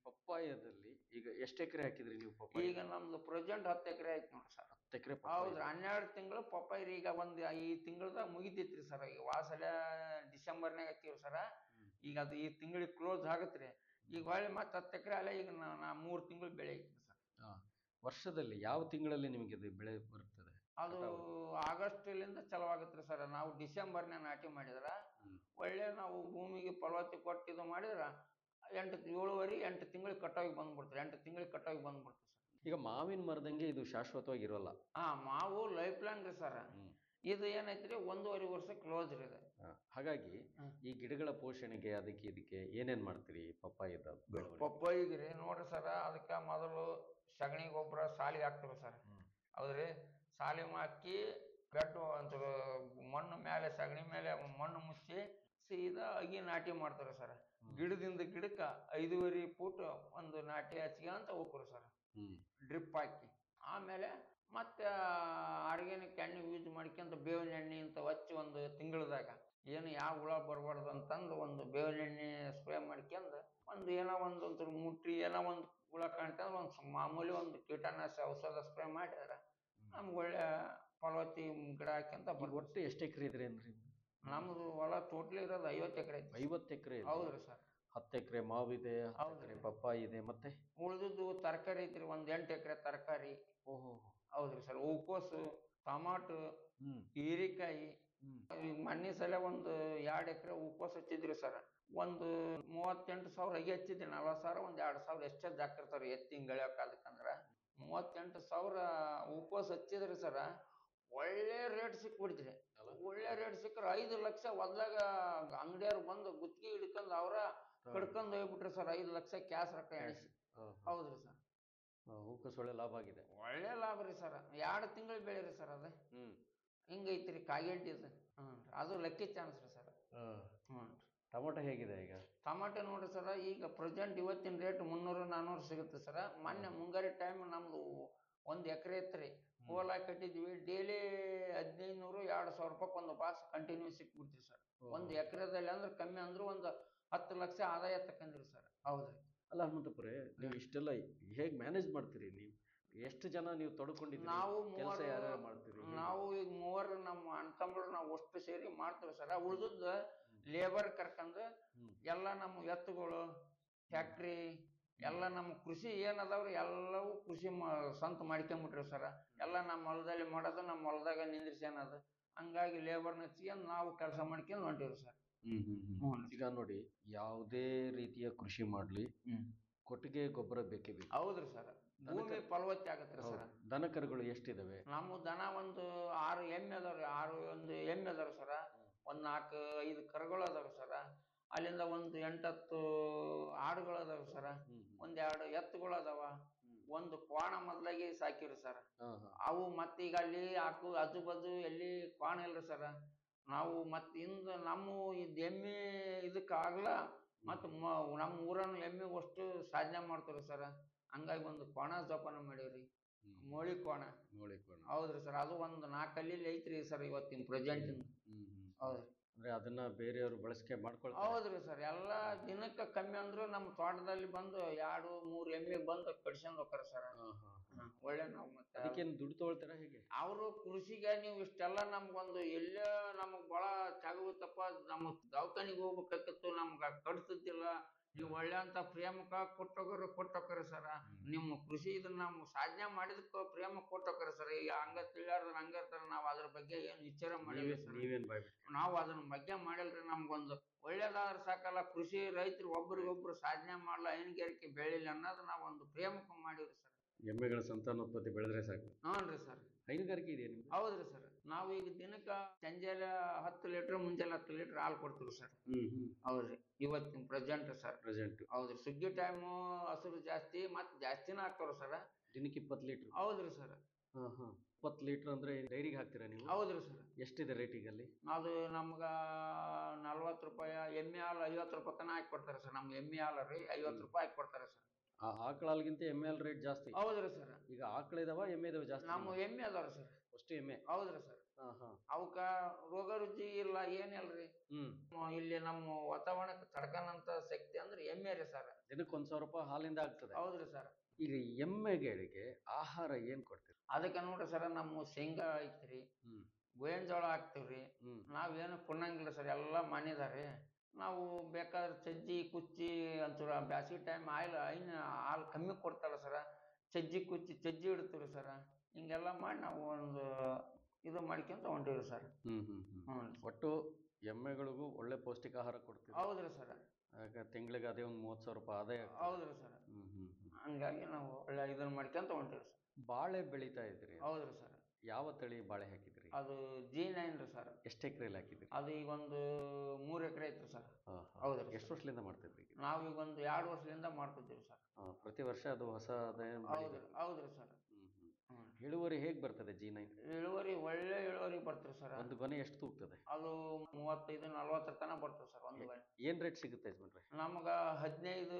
Speaker 1: ಪಪ್ಪಾಯದಲ್ಲಿ ಈಗ ಎಷ್ಟು ಎಕರೆ ಹಾಕಿದ್ರಿ ನೀವು ಪಪ್ಪಾಯ
Speaker 21: ಈಗ ನಮ್ದು ಪ್ರೆಸೆಂಟ್ ಹತ್ತು ಎಕರೆ ಐತಿ ನೋಡ್ರಿ ಸರ್
Speaker 1: ಹತ್ತು ಎಕರೆ
Speaker 21: ಹೌದ್ರಿ ಹನ್ನೆರಡು ತಿಂಗಳು ಪಪ್ಪಾಯಿ ರೀ ಈಗ ಒಂದು ಈ ತಿಂಗಳದಾಗ ಮುಗಿತೈತ್ರಿ ಸರ್ ಈಗ ವಾಸಲ ಡಿಸೆಂಬರ್ನಾಗ ಹಾಕಿವ್ರಿ ಸರ ಈಗ ಅದು ಈ ತಿಂಗಳಿಗೆ ಕ್ಲೋಸ್ ಆಗತ್ರಿ ಈಗ ಹೊಳ್ಳಿ ಮತ್ತೆ ಹತ್ತು ಎಕರೆ ಅಲ್ಲ ಈಗ ನಾ ನಾ ಮೂರು ತಿಂಗಳು ಬೆಳೆ ಐತ್ರಿ ಸರ್
Speaker 1: ವರ್ಷದಲ್ಲಿ ಯಾವ ತಿಂಗಳಲ್ಲಿ ನಿಮಗೆ ಇದು ಬೆಳೆ ಬರುತ್ತದೆ
Speaker 21: ಅದು ಆಗಸ್ಟ್ಲಿಂದ ಚಲೋ ಆಗತ್ರಿ ಸರ್ ನಾವು ಡಿಸೆಂಬರ್ನಾಗ ನಾಟಿ ಮಾಡಿದ್ರ ಒಳ್ಳೆ ನಾವು ಭೂಮಿಗೆ ಫಲವತ್ತಿ ಕೊಟ್ಟು ಇದು ಮಾಡಿದ್ರ ಎಂಟು ಏಳುವರೆ ಎಂಟು ತಿಂಗಳಿಗೆ ಕಟಾವಿಗೆ ಬಂದ್ಬಿಡ್ತಾರೆ ಎಂಟು ತಿಂಗಳಿಗೆ ಕಟಾವಿಗೆ ಬಂದ್ಬಿಡ್ತಾರೆ
Speaker 1: ಈಗ ಮಾವಿನ ಮರದಂಗೆ ಇದು ಶಾಶ್ವತವಾಗಿ ಇರೋಲ್ಲ
Speaker 21: ಹಾ ಮಾವು ಲೈಫ್ ಲಾಂಗ್ ರೀ ಸರ್ ಇದು ಏನೈತ್ರಿ ಒಂದೂವರೆ ವರ್ಷ ಕ್ಲೋಸ್ ರೀ ಇದು
Speaker 1: ಆ, ಹಾಗಾಗಿ ಈ ಗಿಡಗಳ ಪೋಷಣೆಗೆ ಅದಕ್ಕೆ ಇದಕ್ಕೆ ಏನೇನ್ ಮಾಡ್ತೀರಿ ಪಪ್ಪಾಯದ ಬೆಳವಣಿಗೆ
Speaker 21: ಪಪ್ಪಾಯಿಗೆ ರೀ ನೋಡ್ರಿ ಸರ್ ಅದಕ್ಕೆ ಮೊದಲು ಸಗಣಿ ಗೊಬ್ಬರ ಸಾಲಿಗೆ ಹಾಕ್ತೀವಿ ಸರ್ ಹೌದ್ರಿ ಸಾಲಿ ಹಾಕಿ ಬೆಡ್ ಒಂಚೂರು ಮಣ್ಣು ಮೇಲೆ ಸಗಣಿ ಮೇಲೆ ಮಣ್ಣು ಮುಚ್ಚಿ ಸೀದಾ ಅಗಿ ನಾಟಿ ಮಾಡ್ತಾರೆ ಸರ್ ಗಿಡದಿಂದ ಗಿಡಕ್ಕೆ ಐದೂವರೆ ಫೂಟ್ ಒಂದು ನಾಟಿ ಹಚ್ಕೊಂತ ಹೋಗ್ರಿ ಸರ್
Speaker 1: ಹ್ಮ್
Speaker 21: ಡ್ರಿಪ್ ಹಾಕಿ ಆಮೇಲೆ ಮತ್ತೆ ಆರ್ಗ್ಯಾನಿಕ್ ಎಣ್ಣೆ ಯೂಸ್ ಮಾಡ್ಕೊಂತ ಬೇವಿನ ಎಣ್ಣೆ ಅಂತ ಹಚ್ಚಿ ಒಂದು ತಿಂಗಳದಾಗ ಏನು ಯಾವ ಹುಳ ಬರಬಾರ್ದು ಅಂತಂದು ಒಂದು ಬೇವಿನ ಎಣ್ಣೆ ಸ್ಪ್ರೇ ಮಾಡ್ಕೊಂಡು ಒಂದು ಏನೋ ಒಂದು ಒಂಚೂರು ಮುಟ್ಟಿ ಏನೋ ಒಂದು ಹುಳ ಕಾಣ್ತಂದ್ರೆ ಒಂದು ಸ- ಮಾಮೂಲಿ ಒಂದು ಕೀಟನಾಶ ಔಷಧ ಸ್ಪ್ರೇ ಮಾಡಿದ್ರೆ ನಮ್ಗೆ ಒಳ್ಳೆ ಫಲವತ್ತಿ ಗಿಡ ಹಾಕ್ಯಂತ
Speaker 1: ಈಗ ಒಟ್ಟು ಎಷ್ಟು ಎಕರೆ ಇದ್ರಿ ಅಂದ್ರಿ
Speaker 21: ನಮ್ದು ಹೊಲ ಟೋಟ್ಲಿ ಇರೋದು ಐವತ್ತು ಎಕರೆ ಐತಿ
Speaker 1: ಐವತ್ತು ಎಕರೆ
Speaker 21: ಹೌದ್ರಿ ಸರ್
Speaker 1: ಹತ್ತು ಎಕರೆ ಮಾವಿದೆ ಹತ್ತು ಎಕರೆ ಪಪ್ಪಾಯಿ ಇದೆ ಮತ್ತೆ
Speaker 21: ಉಳಿದಿದ್ದು ತರಕಾರಿ ಐತ್ರಿ ಒಂದ್ ಎಂಟು ಎಕರೆ ತರಕಾರಿ
Speaker 1: ಓಹೋ
Speaker 21: ಹೌದ್ರಿ ಸರ್ ಹೂಕೋಸು ಟಮಾಟು
Speaker 1: ಹ್ಮ್
Speaker 21: ಹೀರಿಕಾಯಿ ಈಗ ಮೊನ್ನೆ ಸಲ ಒಂದು ಎರಡು ಎಕರೆ ಹೂಕೋಸು ಹಚ್ಚಿದ್ರಿ ಸರ್ ಒಂದು ಮೂವತ್ತೆಂಟು ಸಾವಿರ ಅಗಿ ಹಚ್ಚಿದ್ರಿ ನಲ್ವತ್ತು ಸಾವಿರ ಒಂದು ಎರಡು ಸಾವಿರ ಎಷ್ಟೇ ಜಾಕಿರ್ತಾವ್ರಿ ಎತ್ತಿಂಗ್ ಗಳಿಯೋಕಾದಕ್ಕಂದ್ರ ಮೂವತ್ತೆಂಟು ಸಾವಿರ ಹೂಕೋಸು ಹಚ್ಚಿದ್ರಿ ಸರ ಒಳ್ಳೆ ರೇಟ್ ಸಿಕ್ಬಿಡ್ತ್ರಿ ಒಳ್ಳೆ ರೇಟ್ ಸಿಕ್ಕರೆ ಐದು ಲಕ್ಷ ಹೊಲ್ದಾಗ ಅಂಗಡಿಯವ್ರು ಬಂದು ಗುತ್ತಿಗೆ ಹಿಡ್ಕೊಂಡು ಅವ್ರ ಕಡ್ಕೊಂಡು ಹೋಗ್ಬಿಟ್ರಿ ಸರ್ ಐದು ಲಕ್ಷ ಕ್ಯಾಶ್ ರೊಕ್ಕ ಎಣಿಸಿ ಹೌದ್ರಿ ಸರ್
Speaker 1: ಹೂಕೋಸು ಒಳ್ಳೆ ಲಾಭ ಆಗಿದೆ
Speaker 21: ಒಳ್ಳೆ ಲಾಭ ರೀ ಸರ್ ಎರಡು ತಿಂಗಳು ಬೆಳೆ ರೀ ಸರ್ ಅದು
Speaker 1: ಹ್ಮ್
Speaker 21: ಹಿಂಗೈತ್ರಿ ಕಾಗೆಡ್ಡಿದು ಹ್ಞೂ ಅದು ಲಕ್ಕಿ ಚಾನ್ಸ್ ರೀ ಸರ್ ಹ್ಞೂ
Speaker 1: ಟೊಮೊಟೊ ಹೇಗಿದೆ ಈಗ
Speaker 21: ಟಮಾಟೆ ನೋಡ್ರಿ ಸರ ಈಗ ಪ್ರೆಸೆಂಟ್ ಇವತ್ತಿನ ರೇಟ್ ಮುನ್ನೂರು ನಾನ್ನೂರು ಸಿಗುತ್ತೆ ಸರ ಮೊನ್ನೆ ಮುಂಗಾರಿ ಟೈಮ್ ನಮ್ದು ಒಂದು ಎಕರೆ ಇತ್ತು ಹೋಲ ಕಟ್ಟಿದ್ವಿ ಡೈಲಿ ಹದಿನೈದು ನೂರು ಎರಡು ಸಾವಿರ ರೂಪಾಯಿ ಒಂದು ಬಾಸ್ ಕಂಟಿನ್ಯೂ ಸಿಕ್ಬಿಡ್ತೀವಿ ಸರ್ ಒಂದು ಎಕರೆದಲ್ಲಿ ಅಂದ್ರೆ ಕಮ್ಮಿ ಅಂದ್ರೆ ಒಂದು ಹತ್ತು ಲಕ್ಷ ಆದಾಯ ತಕಂದ್ರಿ ಸರ್ ಹೌದ್ರಿ
Speaker 1: ಅಲ್ಲ ಹನುಮಂತಪುರೇ ನೀವು ಇಷ್ಟೆಲ್ಲ ಹೇಗ್ ಮ್ಯಾನೇಜ್ ಮಾಡ್ತೀರಿ ನೀವು ಎಷ್ಟು ಜನ ನೀವು ತೊಡ್ಕೊಂಡಿದ್ದೀರಿ
Speaker 21: ನಾವು
Speaker 1: ಕೆಲಸ
Speaker 21: ಮೂವರು
Speaker 1: ಯಾರ್ಯಾರು ಮಾಡ್ತೀರಿ ಹೇಗೆ?
Speaker 21: ನಾವು ಈಗ ಮೂವರು ನಮ್ಮ ಅಣ್ಣ ತಮ್ಮರು ನಾವು ಅಷ್ಟು ಸೇರಿ ಮಾಡ್ತೀವಿ ಸರ್ ಉಳ್ದದ್ದು ಲೇಬರ್ ಕರ್ಕೊಂಡು ಎಲ್ಲ ನಮ್ಮ ಎತ್ತುಗಳು ಫ್ಯಾಕ್ಟ್ರಿ ಎಲ್ಲ ನಮ್ಮ ಕೃಷಿ ಏನದಾವ್ರಿ ಎಲ್ಲವೂ ಕೃಷಿ ಮಾ ಸ್ವಂತ ಮಾಡ್ಕೊಂಬಿಟ್ರಿ ಸರ ಎಲ್ಲ ನಮ್ಮ ಹೊಲದಲ್ಲಿ ಮಾಡೋದು ನಮ್ಮ ಹೊಲದಾಗ ನಿಂದ್ರಿಸಿ ಅನ್ನೋದು ಹಂಗಾಗಿ ಲೇಬರ್ನ ಹಚ್ಕೊಂಡು ನಾವು ಕೆಲಸ ಮಾಡ್ಕೊಂಡು ಹೊಂಟೀವಿ ಸರ್
Speaker 1: ಹ್ಮ್ ಹ್ಮ್ ಹ್ಮ್. ಈಗ ನೋಡಿ ಯಾವುದೇ ರೀತಿಯ ಕೃಷಿ ಮಾಡ್ಲಿ ಕೊಟ್ಟಿಗೆ ಗೊಬ್ಬರ ಬೇಕೇ ಬೇಕು
Speaker 21: ಹೌದ್ರಿ ಸರ್ ಭೂಮಿ ಫಲವತ್ತಿ ಆಗತ್ರಿ ಸರ್
Speaker 1: ಹೌದು. ದನ ಕರುಗಳು ಎಷ್ಟಿದಾವೆ
Speaker 21: ನಮ್ಮ ದನ ಒಂದು ಆರು ಎಮ್ಮೆ ಅದಾವ್ರಿ ಆರು ಒಂದು ಎಮ್ಮೆ ಅದಾವ್ರಿ ಸರ ಒಂದ್ ನಾಲ್ಕು ಐದು ಕರುಗಳು ಅದಾವ್ರಿ ಸರ ಅಲ್ಲಿಂದ ಒಂದು ಎಂಟತ್ತು ಆಡುಗಳು ಅದಾವ್ರಿ ಸರ ಒಂದ್ ಎರಡು ಎತ್ತುಗಳು ಅದಾವ ಒಂದು ಕ್ವಾಣ ಮೊದ್ಲಾಗಿ ಸಾಕಿವ್ರಿ ಸರ್ ಅವು ಮತ್ತೆ ಈಗ ಅಲ್ಲಿ ಹಾಕು ಆಜು ಬಾಜು ಎಲ್ಲಿ ಕ್ವಾಣ ಇಲ್ರಿ ಸರ ನಾವು ಮತ್ತೆ ಹಿಂದ ನಮ್ಮ ಇದ್ ಎಮ್ಮೆ ಇದಕ್ಕೆ ಆಗ್ಲ ಮತ್ತು ನಮ್ಮ ಊರನ್ನ ಎಮ್ಮೆ ಅಷ್ಟು ಸಾಧನೆ ಮಾಡ್ತೀವಿ ಸರ್ ಹಂಗಾಗಿ ಒಂದು ಕೋಣ ಜೋಪಾನ ಮಾಡೀವ್ರಿ ಮೋಳಿ ಕೋಣ
Speaker 1: ನೋಡಿ ಕೋಣ
Speaker 21: ಹೌದ್ರಿ ಸರ್ ಅದು ಒಂದು ನಾಲ್ಕು ಅಲ್ಲಿ ಐತ್ರಿ ಸರ್ ಇವತ್ತಿನ ಪ್ರೆಸೆಂಟ್ ಹೌದ್ರಿ
Speaker 1: ಅಂದ್ರೆ ಅದನ್ನ ಬೇರೆಯವರು ಬಳಸಿಕೆ ಮಾಡ್ಕೊಳ್ತಾರೆ
Speaker 21: ಹೌದ್ರಿ ಸರ್ ಎಲ್ಲ ದಿನಕ್ಕೆ ಕಮ್ಮಿ ಅಂದ್ರು ನಮ್ಮ ತೋಟದಲ್ಲಿ ಬಂದು ಎರಡು ಮೂರು ಎಮ್ಮೆ ಬಂದು ಕಡ್ಸ್ಕೊಂಡ್ ಹೋಗ್ತಾರ ಸರ್ ಒಳ್ಳೆ ನಾವು ಮತ್ತೆ
Speaker 1: ಅದಕ್ಕೇನು ದುಡ್ಡು ತಗೊಳ್ತಾರ ಹೇಗೆ
Speaker 21: ಅವರು ಕೃಷಿಗೆ ನೀವು ಇಷ್ಟೆಲ್ಲ ನಮ್ಗೊಂದು ಎಲ್ಲೇ ನಮಗ್ ಭಾಳ ತ್ಯಾಗವಿತ್ತಪ್ಪ ನಮ್ಮ ದವಾಖಾನಿಗೆ ಹೋಗ್ಬೇಕಾಗಿತ್ತು ನಮ್ಗೆ ಕಟ್ತಿದ್ದಿಲ್ಲ ನೀವು ಒಳ್ಳೆ ಅಂತ ಪ್ರೇಮಕ್ಕ ಕೊಟ್ಟೋಗರು ಕೊಟ್ಟೋಕರ ಸರ ನಿಮ್ಮ ಕೃಷಿ ಇದನ್ನ ನಾವು ಸಾಧನೆ ಮಾಡಿದಕ್ಕೆ ಪ್ರೇಮ ಕೊಟ್ಟೋಕರ ಸರ್ ಈಗ ಹಂಗ ತಿಳಿಯಾರ್ದ ಹಂಗ ಇರ್ತಾರ ನಾವು ಅದ್ರ ಬಗ್ಗೆ ಏನು ವಿಚಾರ ಮಾಡಿಲ್ಲ
Speaker 1: ನೀವೇ-
Speaker 21: ಸರ್
Speaker 1: ನೀವೇನ್ ಬಾಯ್ಬಿಟ್ಟು
Speaker 21: ನಾವು ಅದನ್ನ ಬಗ್ಗೆ ಮಾಡಿಲ್ರಿ ನಮ್ಗೊಂದು ಒಳ್ಳೇದಾದ್ರೆ ಸಾಕಲ್ಲ ಕೃಷಿ ರೈತರು ಒಬ್ರಿಗೊಬ್ರು ಸಾಧನೆ ಮಾಡಲ್ಲ ಹೈನುಗಾರಿಕೆ ಬೆಳಿಲ್ಲ ಅನ್ನೋದು ನಾವು ಒಂದು ಪ್ರೇಮಕ್ಕೆ ಮಾಡಿವ್ರಿ ಸರ್
Speaker 1: ಎಮ್ಮೆಗಳ ಸಂತಾನೋತ್ಪತ್ತಿ ಬೆಳೆದ್ರೆ ಸಾಕು
Speaker 21: ಹ್ಞೂ ಸರ್
Speaker 1: ಹೈನುಗಾರಿಕೆ ಇದೆ ನಿಮ್ದು
Speaker 21: ಹೌದ್ರಿ ಸರ್ ನಾವು ಈಗ ದಿನಕ್ಕೆ ಸಂಜೆಲೆ ಹತ್ತು ಲೀಟ್ರ್ ಮುಂಜಾನೆ ಹತ್ತು ಲೀಟ್ರ್ ಹಾಲು ಕೊಡ್ತೀವಿ ಸರ್
Speaker 1: ಹ್ಮ್ ಹ್ಮ್
Speaker 21: ಹೌದ್ರಿ ಇವತ್ತಿನ ಪ್ರೆಸೆಂಟ್ ಸರ್
Speaker 1: ಪ್ರೆಸೆಂಟ್
Speaker 21: ಹೌದ್ರಿ ಸುಗ್ಗಿ ಟೈಮು ಹಸಿರು ಜಾಸ್ತಿ ಮತ್ತೆ ಜಾಸ್ತಿನ ಹಾಕ್ತಾವ್ರಿ ಸರ್
Speaker 1: ದಿನಕ್ಕೆ ಇಪ್ಪತ್ತು ಲೀಟರ್
Speaker 21: ಹೌದ್ರಿ ಸರ್
Speaker 1: ಹಾ ಹಾ ಇಪ್ಪತ್ತು ಲೀಟರ್ ಅಂದ್ರೆ ಡೈರಿಗೆ ಹಾಕ್ತೀರಾ ನೀವು
Speaker 21: ಹೌದ್ರಿ ಸರ್
Speaker 1: ಎಷ್ಟಿದೆ ರೇಟ್ ಈಗ ಅಲ್ಲಿ
Speaker 21: ಅದು ನಮ್ಗೆ ನಲ್ವತ್ತು ರೂಪಾಯಿ ಎಮ್ಮೆ ಹಾಲು ಐವತ್ತು ರೂಪಾಯಿ ತನಕ ಹಾಕಿ ಕೊಡ್ತಾರೆ ಸರ್ ನಮ್ಗೆ ಎಮ್ಮೆ ಹಾಲು ರೀ ಐವತ್ತು ರೂಪಾಯಿ ಹಾಕಿ ಕೊಡ್ತಾರೆ ಸರ್
Speaker 1: ಆ ಆಕಳ ಹಾಲ್ಗಿಂತ ಎಮ್ಮೆ ಹಾಲ್ ರೇಟ್ ಜಾಸ್ತಿ
Speaker 21: ಹೌದ್ರಿ ಸರ್
Speaker 1: ಈಗ ಆಕಳ ಇದಾವ ಎಮ್ಮೆ ಇದಾವ ಜಾಸ್ತಿ
Speaker 21: ನಮ್ಮ ಎಮ್ಮೆ ಅದಾವ್ರಿ ಸರ್
Speaker 1: ಅಷ್ಟು ಎಮ್ಮೆ
Speaker 21: ಹೌದ್ರಿ ಸರ್
Speaker 1: ಹಾ ಹಾ
Speaker 21: ಅವಕ್ಕ ರೋಗ ರುಚಿ ಇಲ್ಲ ಏನಿಲ್ರಿ
Speaker 1: ಹ್ಮ್
Speaker 21: ಮ- ಇಲ್ಲಿ ನಮ್ಮ ವಾತಾವರಣಕ್ಕೆ ತಡ್ಕನಂತ ಶಕ್ತಿ ಅಂದ್ರೆ ಎಮ್ಮೆ ರೀ ಸರ್
Speaker 1: ದಿನಕ್ಕೆ ಒಂದ್ ಸಾವಿರ ರೂಪಾಯಿ ಹಾಲಿಂದ ಆಗ್ತದೆ
Speaker 21: ಹೌದ್ರಿ ಸರ್
Speaker 1: ಈಗ ಎಮ್ಮೆಗಳಿಗೆ ಆಹಾರ ಏನ್ ಕೊಡ್ತೀರಿ
Speaker 21: ಅದಕ್ಕೆ ನೋಡ್ರಿ ಸರ್ ನಮ್ಮ ಶೇಂಗಾ ಐತ್ರಿ
Speaker 1: ಹ್ಮ್
Speaker 21: ಗೋವಿನ ಜೋಳ ಹಾಕ್ತಿವ್ರಿ
Speaker 1: ಹ್ಮ್
Speaker 21: ನಾವೇನು ಕೊಡಂಗಿಲ್ಲ ಸರ್ ಎಲ್ಲ ಮನೆದಾರಿ ನಾವು ಬೇಕಾದ್ರೆ ಸಜ್ಜಿ ಕುಚ್ಚಿ ಅಂತೀರ ಬ್ಯಾಸಿಗೆ ಟೈಮ್ ಆಯಿಲ್ ಐನ್ ಹಾಲು ಕಮ್ಮಿ ಕೊಡ್ತಾರಲ್ಲ ಸರ ಸಜ್ಜಿ ಕುಚ್ಚಿ ಸಜ್ಜಿ ಇಡ್ತೀವಿ ಸರ ಹಿಂಗೆಲ್ಲ ಮಾಡಿ ನಾವು ಒಂದು ಇದು ಮಾಡ್ಕೊಂತ ಹೊಂಟೀವಿ ಸರ್
Speaker 1: ಹ್ಮ್ ಹ್ಮ್ ಹ್ಮ್ ಒಟ್ಟು ಎಮ್ಮೆಗಳಿಗೂ ಒಳ್ಳೆ ಪೌಷ್ಟಿಕ ಆಹಾರ ಕೊಡ್ತೀವಿ
Speaker 21: ಹೌದ್ರಿ ಸರ್
Speaker 1: ಆಗ ತಿಂಗಳಿಗೆ ಅದೇ ಒಂದು ಮೂವತ್ತು ಸಾವಿರ ರೂಪಾಯಿ ಆದಾಯ ಆಗ್ತದೆ.
Speaker 21: ಹೌದ್ರಿ ಸರ್
Speaker 1: ಹ್ಮ್ ಹ್ಮ್ ಹ್ಮ್
Speaker 21: ಹಂಗಾಗಿ ನಾವು ಒಳ್ಳೆ ಇದನ್ನ ಮಾಡ್ಕೊಂತ ಹೊಂಟೀವಿ ಸರ್
Speaker 1: ಬಾಳೆ ಬೆಳಿತಾ ಇದ್ರಿ
Speaker 21: ಹೌದ್ರಿ ಸರ್
Speaker 1: ಯಾವ ತಳಿ ಬಾಳೆ ಹಾಕಿದ್ರಿ
Speaker 21: ಅದು ಜಿ ನೈನ್ ರೀ ಸರ್
Speaker 1: ಎಷ್ಟು ಎಕರೆಯಲ್ಲಿ ಹಾಕಿದ್ರಿ
Speaker 21: ಅದು ಈಗ ಒಂದು ಮೂರು ಎಕರೆ ಐತ್ರಿ ಸರ್
Speaker 1: ಹಾ, ಹಾ.
Speaker 21: ಹೌದ್ರಿ
Speaker 1: ಎಷ್ಟು ವರ್ಷದಿಂದ ಮಾಡ್ತಿದ್ರಿ ಈಗ?
Speaker 21: ನಾವು ಈಗ ಒಂದು ಎರಡು ವರ್ಷದಿಂದ ಮಾಡ್ತಿದ್ದೀವಿ ಸರ್
Speaker 1: ಆ, ಪ್ರತಿ ವರ್ಷ ಅದು ಹೊಸ ಆದಾಯ
Speaker 21: ಹೌದ್ರಿ
Speaker 1: ಬೆಳಿಬೇಕು.
Speaker 21: ಹೌದ್ರಿ ಸರ್
Speaker 1: ಹ್ಮ್ ಹ್ಮ್ ಇಳುವರಿ ಹೇಗ್ ಬರ್ತದೆ ಜಿ ನೈನ್
Speaker 21: ಇಳುವರಿ ಒಳ್ಳೆ ಇಳುವರಿ ಬರ್ತೀರಿ ಸರ್
Speaker 1: ಒಂದು ಗೊನೆ ಎಷ್ಟು ತೂಗ್ತದೆ
Speaker 21: ಅದು ಮೂವತ್ತೈದು ನಲ್ವತ್ತರ ತನಕ ಬರ್ತದೆ ಸರ್ ಒಂದು ಗಾಡಿ
Speaker 1: ಏನ್ ರೇಟ್ ಸಿಗುತ್ತೆ ಯಜಮಾನ್ರೆ
Speaker 21: ನಮ್ಗ ಹದಿನೈದು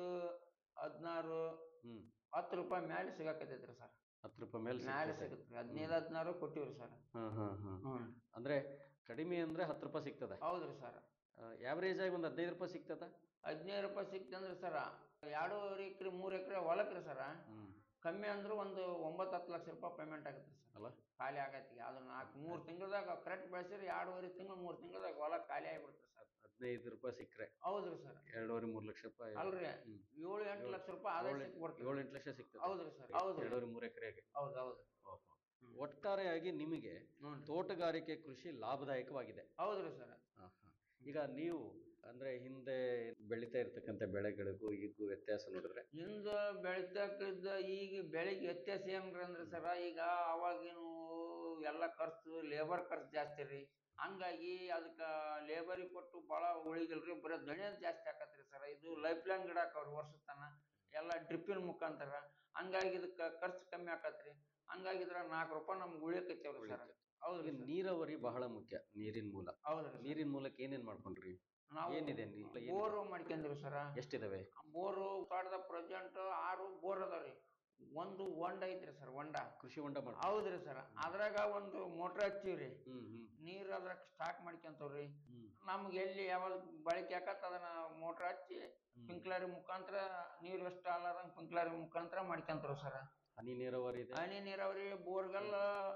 Speaker 21: ಹದಿನಾರು
Speaker 1: ಹ್ಮ್
Speaker 21: ಹತ್ತು ರೂಪಾಯಿ ಮ್ಯಾಲೆ ಸಿಗಾಕತೈತ್ರಿ ಸರ್
Speaker 1: ಹತ್ತು ರೂಪಾಯಿ ಮೇಲೆ
Speaker 21: ಮ್ಯಾಲೆ
Speaker 1: ಸಿಗ್ತದೆ.
Speaker 21: ಸಿಗುತ್ತೆ ಹದಿನೈದು ಹದಿನಾರು ಕೊಟ್ಟಿವ್ರಿ ಸರ್
Speaker 1: ಹಾ ಹಾ ಹಾ
Speaker 21: ಹ್ಮ್
Speaker 1: ಅಂದ್ರೆ ಕಡಿಮೆ ಅಂದ್ರೆ ಹತ್ತು ರೂಪಾಯಿ ಸಿಗ್ತದೆ
Speaker 21: ಹೌದ್ರಿ ಸರ್
Speaker 1: ಆವ್ರೇಜ್ ಆಗಿ ಒಂದು ಹದಿನೈದು ರೂಪಾಯಿ ಸಿಗ್ತದ
Speaker 21: ಹದಿನೈದು ರೂಪಾಯಿ ಸಿಕ್ತಂದ್ರೆ ಸರ್ ಎರಡೂವರೆ ಎಕರೆ ಮೂರು ಎಕರೆ ಹೊಲಕ್ರಿ ಸರ್
Speaker 1: ಹ್ಮ್
Speaker 21: ಕಮ್ಮಿ ಅಂದ್ರೆ ಒಂದು ಒಂಬತ್ತು ಹತ್ತು ಲಕ್ಷ ರೂಪಾಯಿ ಪೇಮೆಂಟ್ ಆಗುತ್ತೆ ಸರ್
Speaker 1: ಅಲ್ಲ
Speaker 21: ಖಾಲಿ ಆಗೈತಿ ಅದು ನಾಲ್ಕು ಮೂರು ತಿಂಗಳದಾಗ ಕರೆಕ್ಟ್ ಬೆಳೆಸಿರಿ ಎರಡೂವರೆ ತಿಂಗಳು ಮೂರು ತಿಂಗಳದಾಗ ಹೊಲ ಖಾಲಿ ಆಗಿಬಿಡ್ತದೆ ಸರ್
Speaker 1: ಹದಿನೈದು ರೂಪಾಯಿ ಸಿಕ್ಕರೆ
Speaker 21: ಹೌದ್ರಿ ಸರ್
Speaker 1: ಎರಡೂವರೆ ಮೂರು ಲಕ್ಷ ರೂಪಾಯಿ
Speaker 21: ಅಲ್ರಿ
Speaker 1: ಹ್ಮ್.
Speaker 21: ಏಳು ಎಂಟು ಲಕ್ಷ ರೂಪಾಯಿ ಆದಾಯ
Speaker 1: ಏಳು-
Speaker 21: ಸಿಕ್ಬಿಡ್ತದೆ
Speaker 1: ಏಳು ಎಂಟು ಲಕ್ಷ ಸಿಗ್ತದೆ
Speaker 21: ಹೌದ್ರಿ ಸರ್ ಹೌದ್ರಿ
Speaker 1: ಎರಡೂವರೆ ಮೂರು ಎಕರೆಗೆ
Speaker 21: ಹೌದು ಹೌದು
Speaker 1: ಒಟ್ಟಾರೆಯಾಗಿ ನಿಮಗೆ
Speaker 21: ಹ್ಮ್.
Speaker 1: ತೋಟಗಾರಿಕೆ ಕೃಷಿ ಲಾಭದಾಯಕವಾಗಿದೆ
Speaker 21: ಹೌದ್ರಿ ಸರ್
Speaker 1: ಹಾ, ಹಾ. ಈಗ ನೀವು ಅಂದ್ರೆ ಹಿಂದೆ ಬೆಳೀತಾ ಇರ್ತಕ್ಕಂಥ ಬೆಳೆಗಳಿಗೂ ಈಗೂ ವ್ಯತ್ಯಾಸ ನೋಡಿದ್ರೆ
Speaker 21: ಹಿಂದ ಬೆಳಿತಕ್ಕಿದ್ದ ಈಗ ಬೆಳಿಗ್ಗೆ ವ್ಯತ್ಯಾಸ ಏನ್ರಿ ಅಂದ್ರೆ ಸರ ಈಗ ಅವಾಗಿನ ಎಲ್ಲ ಖರ್ಚು ಲೇಬರ್ ಖರ್ಚು ಜಾಸ್ತಿ ರೀ ಹಂಗಾಗಿ ಅದಕ್ಕೆ ಲೇಬರಿಗೆ ಕೊಟ್ಟು ಭಾಳ ಉಳಿಗಿಲ್ರಿ ಬರೀ ದಣಿ ಜಾಸ್ತಿ ಆಕತ್ರಿ ಸರ್ ಇದು ಲೈಫ್ ಲೈನ್ ಗಿಡ ಹಾಕವ್ರಿ ವರ್ಷದ ತನ ಎಲ್ಲ ಡ್ರಿಪ್ಪಿನ ಮುಖಾಂತರ ಹಂಗಾಗಿ ಇದಕ್ಕೆ ಖರ್ಚು ಕಮ್ಮಿ ಆಕತ್ರಿ ಹಂಗಾಗಿ ಇದ್ರ ನಾಲ್ಕು ರೂಪಾಯಿ ನಮ್ಗೆ ಉಳಿಯಕತ್ತೇವ್ರಿ ಸರ್ ಹೌದ್ರಿ
Speaker 1: ಈಗ
Speaker 21: sir.
Speaker 1: ನೀರಾವರಿ ಬಹಳ ಮುಖ್ಯ ನೀರಿನ ಮೂಲ
Speaker 21: ಹೌದ್ರಿ sir.
Speaker 1: ನೀರಿನ ಮೂಲಕ ಏನೇನ್ ಮಾಡ್ಕೊಂಡ್ರಿ
Speaker 21: ನಾವು
Speaker 1: ಏನಿದೆ ನೀ- ಏನಿದೆ?
Speaker 21: ಬೋರು ಮಾಡ್ಕೊಂಡ್ರಿ ಸರ
Speaker 1: ಎಷ್ಟಿದಾವೆ
Speaker 21: ಬೋರು ತೋಟದ ಪ್ರೆಸೆಂಟ್ ಆರು ಬೋರ್ ಅದಾವ್ರಿ ಒಂದು ಹೊಂಡ ಐತ್ರಿ ಸರ್ ಹೊಂಡ
Speaker 1: ಕೃಷಿ ಹೊಂಡ ಮಾಡ್
Speaker 21: ಹೌದ್ರಿ ಸರ್ ಅದ್ರಾಗ ಒಂದು ಮೋಟ್ರ್ ಹಚ್ಚಿವ್ರಿ
Speaker 1: ಹ್ಮ್ ಹ್ಮ್
Speaker 21: ನೀರ್ ಅದ್ರಾಗ ಸ್ಟಾಕ್ ಮಾಡ್ಕೊಂತವ್ರಿ
Speaker 1: ಹ್ಮ್.
Speaker 21: ನಮ್ಗೆ ಎಲ್ಲಿ ಯಾವಾಗ ಬಳಕೆ ಆಕತ್ತ ಅದನ್ನ ಮೋಟ್ರ್ ಹಚ್ಚಿ ಸ್ಪ್ರಿಂಕ್ಲರ್ ಮುಖಾಂತರ ನೀರು ಎಷ್ಟು ಅಲ್ಲದಂಗ ಸ್ಪ್ರಿಂಕ್ಲರ್ ಮುಖಾಂತರ ಮಾಡ್ಕೊಂತಾರ ಸರ್
Speaker 1: ಹನಿ ನೀರಾವರಿ ಇದೆ
Speaker 21: ಹನಿ ನೀರಾವರಿ ಬೋರ್ಗಲ್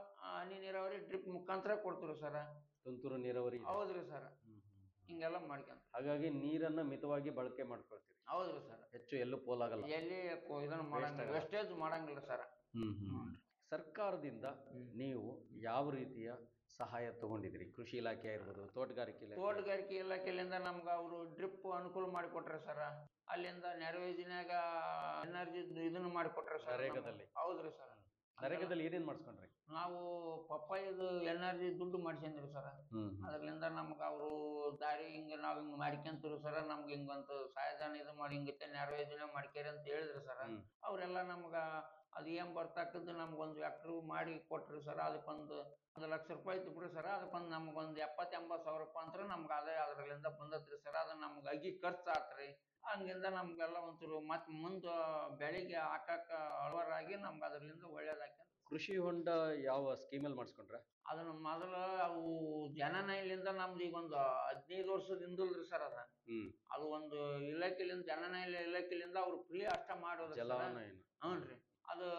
Speaker 21: ಹನಿ ನೀರಾವರಿ ಡ್ರಿಪ್ ಮುಖಾಂತರ ಕೊಡ್ತೀವಿ ಸರ್
Speaker 1: ತುಂತುರು ನೀರಾವರಿ ಇದೆ
Speaker 21: ಹೌದ್ರಿ ಸರ್ ಹಿಂಗೆಲ್ಲ ಮಾಡ್ಕೊಂತ
Speaker 1: ಹಾಗಾಗಿ ನೀರನ್ನ ಮಿತವಾಗಿ ಬಳಕೆ ಮಾಡ್ಕೊಳ್ತೀರಿ
Speaker 21: ಹೌದ್ರಿ ಸರ್
Speaker 1: ಹೆಚ್ಚು ಎಲ್ಲೂ ಪೋಲಾಗಲ್ಲ
Speaker 21: ಎಲ್ಲಿ ಕೊ- ಇದನ್ನ ಮಾಡಂಗಿಲ್ಲ
Speaker 1: ಆಗಲ್ಲ.
Speaker 21: ವೇಸ್ಟೇಜ್ ಮಾಡಂಗಿಲ್ಲ ಸರ್
Speaker 1: ಹ್ಮ್ ಹ್ಮ್ ಸರ್ಕಾರದಿಂದ ನೀವು ಯಾವ ರೀತಿಯ ಸಹಾಯ ತಗೊಂಡಿದ್ರಿ ಕೃಷಿ ಇಲಾಖೆ ಇರ್ಬೋದು ತೋಟಗಾರಿಕೆ ಇಲಾಖೆ
Speaker 21: ತೋಟಗಾರಿಕೆ ಇಲಾಖೆಯಿಂದ ನಮ್ಗೆ ಅವರು ಡ್ರಿಪ್ ಅನುಕೂಲ ಮಾಡಿಕೊಟ್ರೆ ಸರ್ ಅಲ್ಲಿಂದ ನೆರವು ಯೋಜನೆಯಾಗ ಎನರ್ಜಿ ಇದನ್ನ ಮಾಡಿಕೊಟ್ರೆ ಸರ್
Speaker 1: ನರೇಗಾದಲ್ಲಿ?
Speaker 21: ಹೌದ್ರಿ ಸರ್
Speaker 1: ನರೇಗಾದಲ್ಲಿ ಏನೇನ್ ಮಾಡಿಸ್ಕೊಂಡ್ರಿ
Speaker 21: ನಾವು ಪಪ್ಪಾಯದು ಎನರ್ಜಿ ದುಡ್ಡು ಮಾಡ್ಸ್ಕೊಂಡ್ರಿ ಸರ್
Speaker 1: ಹ್ಮ್
Speaker 21: ಅದರಿಂದ ನಮ್ಗೆ ಅವರು ದಾರಿ ಹಿಂಗ ನಾವ್ ಹಿಂಗ್ ಮಾಡ್ಕೊಂತೀವಿ ಸರ್ ನಮ್ಗೆ ಹಿಂಗಂತ ಸಹಾಯಧನ ಇದು ಮಾಡಿ ಹಿಂಗತ್ತೆ ನೆರವು ಯೋಜನೆ ಮಾಡ್ಕೇರಿ ಅಂತ ಹೇಳಿದ್ರು ಸರ್
Speaker 1: ಹ್ಮ್.
Speaker 21: ಅವರೆಲ್ಲ ನಮ್ಗ ಅದು ಏನ್ ಬರ್ತಾಕದ್ದು ನಮ್ಗೊಂದು ಎಕ್ಟ್ರು ಮಾಡಿ ಕೊಟ್ರಿ ಸರ್ ಅದಕ್ಕೊಂದು ಒಂದು ಲಕ್ಷ ರೂಪಾಯಿ ಐತಿ ಬಿಡ್ರಿ ಸರ್ ಅದಕ್ಕೊಂದು ನಮ್ಗೊಂದು ಎಪ್ಪತ್ತು ಎಂಬತ್ತು ಸಾವಿರ ರೂಪಾಯಿ ಅಂತ ನಮ್ಗೆ ಆದಾಯ ಅದ್ರಲ್ಲಿಂದ ಬಂದತ್ರಿ ಸರ್ ಅದು ನಮ್ಗೆ ಅಗಿ ಖರ್ಚು ಆತ್ರಿ ಹಂಗಿಂದ ನಮ್ಗೆಲ್ಲ ಒಂಚೂರು ಮತ್ತೆ ಮುಂದೆ ಬೆಳಿಗ್ಗೆ ಹಾಕಕ್ಕ ಅಳವರಾಗಿ ನಮ್ಗೆ ಅದರಿಂದ ಒಳ್ಳೇದಾಕಿ
Speaker 1: ಕೃಷಿ ಹೊಂಡ ಯಾವ ಸ್ಕೀಮಲ್ಲಿ ಮಾಡಿಸ್ಕೊಂಡ್ರ
Speaker 21: ಅದನ್ನ ಮೊದಲು ಅವು ಜನನೈಲಿಂದ ನಮ್ದು ಈಗ ಒಂದು ಹದಿನೈದು ವರ್ಷದ ಹಿಂದಲ್ರಿ ಸರ್ ಅದ
Speaker 1: ಹ್ಮ್
Speaker 21: ಅದು ಒಂದು ಇಲಾಖೆಲಿಂದ ಜನನೈಲ ಇಲಾಖೆಲಿಂದ ಅವ್ರು ಫ್ರೀ ಅಷ್ಟ ಮಾಡೋದು
Speaker 1: ಜಲಾನಯನ
Speaker 21: ಹ್ಞೂ ಅದು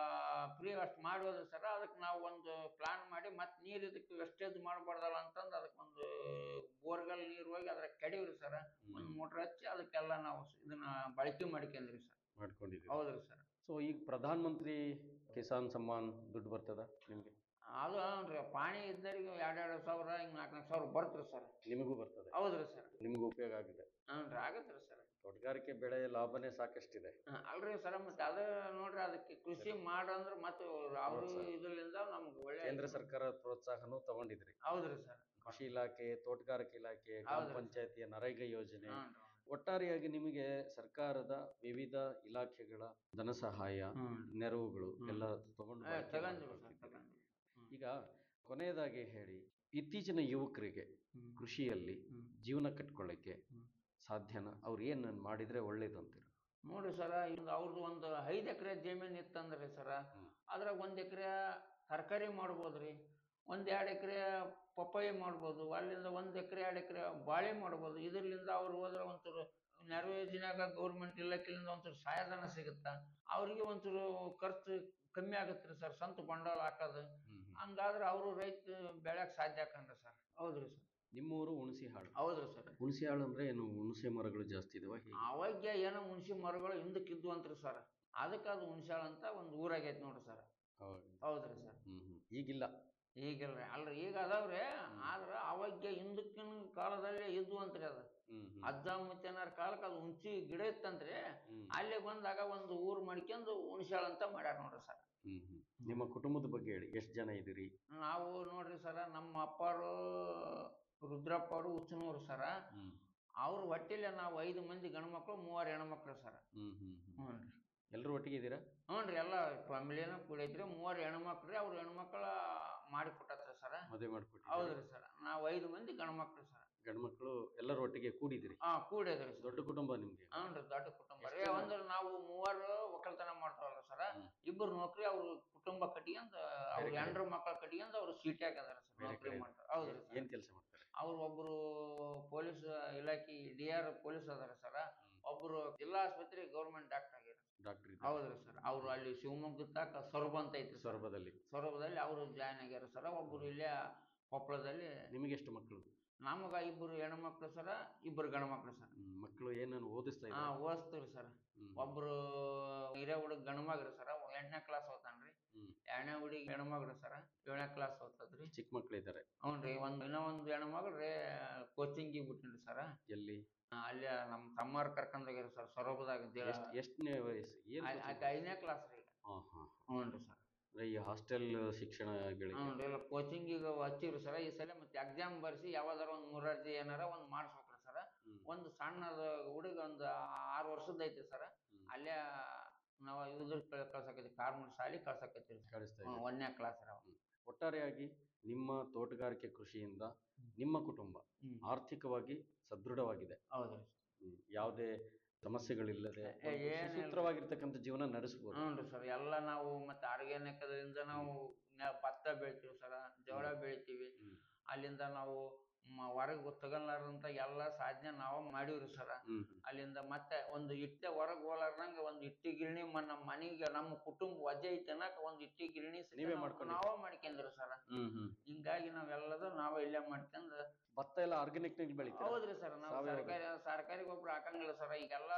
Speaker 21: ಫ್ರೀ ಅಷ್ಟು ಮಾಡೋದು ಸರ್ ಅದಕ್ಕೆ ನಾವು ಒಂದು ಪ್ಲಾನ್ ಮಾಡಿ ಮತ್ತೆ ನೀರು ಇದಕ್ಕೆ ವೆಸ್ಟೇಜ್ ಮಾಡಬಾರ್ದಲ್ಲ ಅಂತಂದು ಅದಕ್ಕೆ ಒಂದು ಬೋರ್ಗಲ್ ನೀರು ಹೋಗಿ ಅದ್ರ ಕೆಡಿವ್ರಿ ಸರ್ ಒಂದು ಮೋಟ್ರ್ ಹಚ್ಚಿ ಅದಕ್ಕೆಲ್ಲ ನಾವು ಇದನ್ನ ಬಳಕೆ ಮಾಡ್ಕೊಂಡ್ರಿ ಸರ್
Speaker 1: ಮಾಡ್ಕೊಂಡಿದ್ರಿ
Speaker 21: ಹೌದ್ರಿ ಸರ್
Speaker 1: ಸೊ ಈಗ ಪ್ರಧಾನ ಮಂತ್ರಿ ಕಿಸಾನ್ ಸಮ್ಮಾನ್ ದುಡ್ಡು ಬರ್ತದ ನಿಮ್ಗೆ
Speaker 21: ಅದು ಹ್ಞೂ ಪಾಣಿ ಇದ್ದರಿಗೆ ಎರಡು ಎರಡು ಸಾವಿರ ಹಿಂಗೆ ನಾಲ್ಕು ನಾಲ್ಕು ಸಾವಿರ ಬರ್ತ್ರಿ ಸರ್
Speaker 1: ನಿಮಗೂ ಬರ್ತದೆ
Speaker 21: ಹೌದ್ರಿ ಸರ್
Speaker 1: ನಿಮಗೂ ಉಪಯೋಗ ಆಗಿದೆ
Speaker 21: ಹ್ಞೂ ರೀ ಆಗತ್ರಿ ಸರ್
Speaker 1: ತೋಟಗಾರಿಕೆ ಬೆಳೆ ಲಾಭನೇ ಸಾಕಷ್ಟಿದೆ
Speaker 21: ಹ, ಅಲ್ರಿ ಸರ್ ಮತ್ತೆ ಅದ ನೋಡ್ರಿ ಅದಕ್ಕೆ ಕೃಷಿ ಮಾಡಂದ್ರ ಮತ್ತೆ ಅವರು
Speaker 1: ಪ್ರೋತ್ಸಾಹ.
Speaker 21: ಇದರಿಂದ ನಮ್ಗೆ ಒಳ್ಳೆ
Speaker 1: ಕೇಂದ್ರ ಸರ್ಕಾರ ಪ್ರೋತ್ಸಾಹನೂ ತಗೊಂಡಿದ್ರಿ
Speaker 21: ಹೌದ್ರಿ ಸರ್
Speaker 1: ಕೃಷಿ ಇಲಾಖೆ ತೋಟಗಾರಿಕೆ ಇಲಾಖೆ ಗ್ರಾಮ
Speaker 21: ಹೌದ್ರಿ.
Speaker 1: ಪಂಚಾಯತಿಯ ನರೇಗಾ ಯೋಜನೆ
Speaker 21: ಹ್ಞೂ
Speaker 1: ಒಟ್ಟಾರೆಯಾಗಿ ನಿಮಗೆ ಸರ್ಕಾರದ ವಿವಿಧ ಇಲಾಖೆಗಳ ಧನ ಸಹಾಯ
Speaker 21: ಹ್ಮ್.
Speaker 1: ನೆರವುಗಳು ಎಲ್ಲ ತಗೊಂಡು
Speaker 21: ಏ,
Speaker 1: ಬಳಕೆ
Speaker 21: ತಗೊಂಡ್ವಿ ಸರ್,
Speaker 1: ಮಾಡ್ಕೊಳ್ತಿದ್ದೀರಿ.
Speaker 21: ತಗೊಂಡ್ವಿ.
Speaker 1: ಈಗ ಕೊನೆಯದಾಗಿ ಹೇಳಿ ಇತ್ತೀಚಿನ ಯುವಕರಿಗೆ ಕೃಷಿಯಲ್ಲಿ ಜೀವನ ಕಟ್ಕೊಳ್ಳಿಕ್ಕೆ ಸಾಧ್ಯನಾ ಅವ್ರು ಏನ್ ಮಾಡಿದ್ರೆ ಒಳ್ಳೇದು ಅಂತೀರ
Speaker 21: ನೋಡ್ರಿ ಸರ ಈಗ ಅವ್ರದ್ದು ಒಂದು ಐದು ಎಕರೆ ಜಮೀನು ಇತ್ತಂದ್ರೆ ಸರ ಅದ್ರಾಗ ಒಂದು ಎಕರೆ ತರಕಾರಿ ಮಾಡ್ಬೋದ್ರಿ ಒಂದು ಎರಡು ಎಕರೆ ಪಪ್ಪಾಯಿ ಮಾಡ್ಬೋದು ಅಲ್ಲಿಂದ ಒಂದು ಎಕರೆ ಎರಡು ಎಕರೆ ಬಾಳೆ ಮಾಡ್ಬೋದು ಇದರಿಂದ ಅವ್ರು ಹೋದ್ರೆ ಒಂಚೂರು ನೆರವು ಯೋಜನೆಯಾಗ ಗೌರ್ಮೆಂಟ್ ಇಲಾಖೆಯಿಂದ ಒಂಚೂರು ಸಹಾಯಧನ ಸಿಗುತ್ತಾ ಅವ್ರಿಗೆ ಒಂಚೂರು ಖರ್ಚು ಕಮ್ಮಿ ಆಗುತ್ತೆ ರೀ ಸರ್ ಸ್ವಂತ ಬಂಡವಾಳ ಹಾಕೋದು ಹಂಗಾದ್ರೆ ಅವರು ರೈತ ಬೆಳ್ಯಾಕ ಸಾಧ್ಯ ಆಕಂದ್ರೆ ಸರ್ ಹೌದ್ರಿ ಸರ್
Speaker 1: ನಿಮ್ಮೂರು ಹುಣಸಿ ಹಾಳು
Speaker 21: ಹೌದ್ರಿ ಸರ್
Speaker 1: ಹುಣಸಿ ಹಾಳು ಅಂದ್ರೆ ಏನು ಹುಣಸೆ ಮರಗಳು ಜಾಸ್ತಿ ಇದಾವ ಹೇಗೆ
Speaker 21: ಅವಾಗ ಏನೋ ಹುಣಸಿ ಮರಗಳು ಹಿಂದಕ್ಕೆ ಇದ್ವು ಅಂತ್ರಿ ಸರ್ ಅದಕ್ಕೆ ಅದು ಹುಣಸಾಳ ಅಂತ ಒಂದು ಊರಾಗೈತೆ ನೋಡ್ರಿ ಸರ್
Speaker 1: ಹೌದು
Speaker 21: ಹೌದ್ರಿ ಸರ್
Speaker 1: ಹ್ಮ್ ಹ್ಮ್ ಈಗಿಲ್ಲ
Speaker 21: ಈಗಿಲ್ರಿ ಅಲ್ರಿ ಈಗ ಅದಾವ್ರಿ ಆದ್ರ ಅವಾಗ ಹಿಂದಕ್ಕಿನ ಕಾಲದಲ್ಲಿ ಇದ್ವು ಅಂತ್ರಿ ಅದು
Speaker 1: ಹ್ಮ್ ಹ್ಮ್
Speaker 21: ಅಜ್ಜ ಮುತ್ತೇನಾರ ಕಾಲಕ್ಕೆ ಅದು ಹುಣಸಿ ಗಿಡ ಇತ್ತಂತ್ರಿ ಅಲ್ಲೇ ಬಂದಾಗ ಒಂದು ಊರು ಮಾಡ್ಕೊಂಡು ಹುಣಸಾಳ ಅಂತ ಮಾಡ್ಯಾರ ನೋಡ್ರಿ ಸರ್
Speaker 1: ಹ್ಮ್ ಹ್ಮ್ ನಿಮ್ಮ ಕುಟುಂಬದ ಬಗ್ಗೆ ಹೇಳಿ ಎಷ್ಟು ಜನ ಇದ್ದೀರಿ
Speaker 21: ನಾವು ನೋಡ್ರಿ ಸರ ನಮ್ಮ ಅಪ್ಪಾರು ರುದ್ರಪ್ಪ ಅವರು ಉಚ್ಚನೂರು ಸರ
Speaker 1: ಹ್ಮ್
Speaker 21: ಅವ್ರ ಹೊಟ್ಟಿಲೆ ನಾವು ಐದು ಮಂದಿ ಗಂಡು ಮಕ್ಕಳು ಮೂವರು ಹೆಣ್ಮಕ್ಳು ಸರ
Speaker 1: ಹ್ಮ್ ಹ್ಮ್ ಹ್ಮ್
Speaker 21: ಹ್ಞೂ ರೀ
Speaker 1: ಎಲ್ಲರೂ ಒಟ್ಟಿಗೆ ಇದ್ದೀರಾ
Speaker 21: ಹ್ಞೂ ರೀ ಎಲ್ಲ ಫ್ಯಾಮಿಲಿನ ಕೂಡೈತ್ರಿ ಮೂವರು ಹೆಣ್ಮಕ್ಳು ರೀ ಅವ್ರ ಹೆಣ್ಮಕ್ಳ ಮಾಡಿ ಕೊಟ್ಟತ್ರಿ ಸರ
Speaker 1: ಮದುವೆ ಮಾಡ್ಕೊಟ್ಟು
Speaker 21: ಹೌದ್ರಿ ಸರ್ ನಾವು ಐದು ಮಂದಿ ಗಂಡು ಮಕ್ಳು ಸರ್
Speaker 1: ಗಂಡು ಮಕ್ಕಳು ಎಲ್ಲರೂ ಒಟ್ಟಿಗೆ ಕೂಡಿದಿರಿ
Speaker 21: ಹಾ ಕೂಡಿದ್ರಿ ಸರ್
Speaker 1: ದೊಡ್ಡ ಕುಟುಂಬ ನಿಮ್ಗೆ
Speaker 21: ಹ್ಞೂ ರೀ ದೊಡ್ಡ ಕುಟುಂಬ
Speaker 1: ಎಷ್ಟ್
Speaker 21: ರೀ
Speaker 1: ಜನ?
Speaker 21: ಅಂದ್ರೆ ನಾವು ಮೂವರು ಒಕ್ಕಲ್ತನ ಮಾಡ್ತಾವಲ್ಲ ಸರ ಇಬ್ಬರು ನೌಕರಿ ಅವ್ರು ಕುಟುಂಬ ಕಟ್ಕೊಂಡ್ ಅವ್ರ
Speaker 1: ಬೇರೆ ಕಡೆ.
Speaker 21: ಹೆಂಡ್ರ ಮಕ್ಕಳ ಕಟ್ಕೊಂಡ್ ಅವ್ರು ಸೀಟ್ಯಾಗ ಅದಾರ ಸರ್
Speaker 1: ಬೇರೆ
Speaker 21: ನೌಕರಿ
Speaker 1: ಕಡೆ
Speaker 21: ಮಾಡ್ತಾರೆ ಹೌದ್ರಿ
Speaker 1: ಏನ್-
Speaker 21: ಸರ್
Speaker 1: ಏನ್ ಕೆಲಸ ಮಾಡ್ತಾರೆ
Speaker 21: ಅವ್ರು ಒಬ್ರು ಪೊಲೀಸ್ ಇಲಾಖೆ ಡಿ ಆರ್ ಪೊಲೀಸ್ ಅದಾರ ಸರ ಒಬ್ರು ಜಿಲ್ಲಾ ಆಸ್ಪತ್ರೆ ಗೌರ್ಮೆಂಟ್ ಡಾಕ್ಟರ್ ಆಗ್ಯಾರ
Speaker 1: ಡಾಕ್ಟರ್
Speaker 21: ಹೌದ್ರಿ ಸರ್ ಅವ್ರು ಅಲ್ಲಿ ಶಿವಮೊಗ್ಗ ತಾಕ ಸೊರಬ ಅಂತ ಐತಿ
Speaker 1: ಸೊರಬದಲ್ಲಿ
Speaker 21: ಸೊರಬದಲ್ಲಿ ಅವರು ಜಾಯ್ನ್ ಆಗ್ಯಾರ ಸರ ಒಬ್ರು ಇಲ್ಲೇ ಕೊಪ್ಪಳದಲ್ಲಿ
Speaker 1: ನಿಮಗೆ ಎಷ್ಟು ಮಕ್ಕಳು
Speaker 21: ನಮಗ ಇಬ್ಬರು ಹೆಣ್ಮಕ್ಳು ಸರ ಇಬ್ಬರು ಗಂಡು ಮಕ್ಳು ಸರ್
Speaker 1: ಹ್ಮ್, ಮಕ್ಕಳು ಏನನ್ನು ಓದಿಸ್ತಾ
Speaker 21: ಹಾ
Speaker 1: ಇದ್ದಾರೆ
Speaker 21: ಓದಿಸ್ತೀವಿ ಸರ್ ಒಬ್ರು ಹಿರಿಯ ಹುಡುಗ ಗಂಡು ಮಗ್ರಿ ಸರ ಎಂಟನೇ ಕ್ಲಾಸ್ ಓದ್ತಾನ್ರಿ
Speaker 1: ಹ್ಮ್.
Speaker 21: ಎರಡನೇ ಹುಡುಗಿ ಹೆಣ್ಮಗ್ರಿ ಸರ ಏಳನೇ ಕ್ಲಾಸ್ ಓದ್ತದ್ರಿ
Speaker 1: ಚಿಕ್ಕ ಮಕ್ಕಳು ಇದ್ದಾರೆ
Speaker 21: ಹ್ಞೂ ರೀ ಒಂದು ಇನ್ನೂ ಒಂದು ಹೆಣ್ಮಗಳು ರೀ ಕೋಚಿಂಗಿಗೆ ಬಿಟ್ಟಿನ್ರಿ ಸರ
Speaker 1: ಎಲ್ಲಿ
Speaker 21: ಅಲ್ಲಿ ನಮ್ಮ ತಮ್ಮವ್ರು ಕರ್ಕೊಂಡೋಗ್ಯಾರ ಸರ್ ಸೊರಬದಾಗ
Speaker 1: ಎಷ್ಟ್- ಎಷ್ಟನೇ ವಯಸ್ಸು ಏನ್
Speaker 21: ಆಕೆ
Speaker 1: coaching?
Speaker 21: ಐದನೇ ಕ್ಲಾಸ್ ರೀ ಈಗ
Speaker 1: ಹಾ ಹಾ
Speaker 21: ಹ್ಞೂ ರೀ ಸರ್
Speaker 1: ಅಂದ್ರೆ ಈ ಹಾಸ್ಟೆಲ್ ಶಿಕ್ಷಣಗಳಿಗೆ
Speaker 21: ಹ್ಞೂ ರೀ ಇಲ್ಲ ಕೋಚಿಂಗಿಗೆ ಹಚ್ಚಿವ್ರಿ ಸರ ಈ ಸಲ ಮತ್ತೆ ಎಕ್ಸಾಮ್ ಬರ್ಸಿ ಯಾವ್ದಾರ ಒಂದು ಮೂರಾರ್ಜಿ ಏನಾರ ಒಂದು ಮಾಡಿಸ್ಬೇಕ್ರಿ ಸರ ಒಂದು ಸಣ್ಣದ ಹುಡುಗ ಒಂದು ಆರು ವರ್ಷದ ಐತಿ ಸರ ಅಲ್ಲೇ ನಾವು ಇದ್ರ ಕಳ್ಸಕೈತಿ ಕಾರ್ಮೂರ್ ಶಾಲಿ ಕಳ್ಸಕೈತಿ
Speaker 1: ಕಳಿಸ್ತಾ ಇದ್ದೀರಿ.
Speaker 21: ಒಂದನೇ ಕ್ಲಾಸ್ ರೀ ಅವ
Speaker 1: ಒಟ್ಟಾರೆಯಾಗಿ ನಿಮ್ಮ ತೋಟಗಾರಿಕೆ ಕೃಷಿಯಿಂದ ನಿಮ್ಮ ಕುಟುಂಬ ಆರ್ಥಿಕವಾಗಿ ಸದೃಢವಾಗಿದೆ
Speaker 21: ಹೌದ್ರಿ
Speaker 1: ಹ್ಮ್. ಯಾವುದೇ ಸಮಸ್ಯೆಗಳಿಲ್ಲದೆ
Speaker 21: ಏ,
Speaker 1: ಒಂದು
Speaker 21: ಏನಿಲ್ಲ.
Speaker 1: ಸುಸೂತ್ರವಾಗಿರ್ತಕ್ಕಂಥ ಜೀವನ ನಡೆಸಬಹುದು
Speaker 21: ಹ್ಞೂ ರೀ ಸರ್ ಎಲ್ಲ ನಾವು ಮತ್ತೆ ಆರ್ಗ್ಯಾನಿಕದಿಂದ ನಾವು ನ- ಭತ್ತ ಬೆಳಿತೀವಿ ಸರ ಜೋಳ ಬೆಳಿತೀವಿ ಅಲ್ಲಿಂದ ನಾವು ಹೊರಗೆ ತಗೊಳ್ಳಾರ್ದಂತ ಎಲ್ಲ ಸಾಧನೆ ನಾವು ಮಾಡೀವ್ರಿ ಸರ
Speaker 1: ಹ್ಮ್
Speaker 21: ಅಲ್ಲಿಂದ ಮತ್ತೆ ಒಂದು ಇಟ್ಟೆ ಹೊರಗೆ ಹೋಲಾರ್ದಂಗ ಒಂದು ಇಟ್ಟಿ ಗಿರಣಿ ಮ- ನಮ್ಮ ಮನೆಗೆ ನಮ್ಮ ಕುಟುಂಬ ವಜೆ ಐತೆ ಅನ್ನಕ ಒಂದು ಇಟ್ಟಿ ಗಿರಣಿ ಸಹಿತ
Speaker 1: ನೀವೇ
Speaker 21: ನಾವು-
Speaker 1: ಮಾಡ್ಕೊಂಡಿದ್ದೀರಿ?
Speaker 21: ನಾವೇ ಮಾಡ್ಕೊಂಡ್ರಿ ಸರ
Speaker 1: ಹ್ಮ್ ಹ್ಮ್
Speaker 21: ಹಿಂಗಾಗಿ ನಾವೆಲ್ಲದು ನಾವೇ ಇಲ್ಲೇ ಮಾಡ್ಕೊಂಡು
Speaker 1: ಭತ್ತ ಎಲ್ಲ ಆರ್ಗ್ಯಾನಿಕ್ ನಲ್ಲಿ ಬೆಳಿತಾರೆ
Speaker 21: ಹೌದ್ರಿ ಸರ್ ನಾವು
Speaker 1: ಸಾವಯವ
Speaker 21: ಸರ್ಕಾರಿ ಸರ್ಕಾರಿ ಗೊಬ್ಬರ ಹಾಕಂಗಿಲ್ಲ ಸರ್ ಈಗೆಲ್ಲ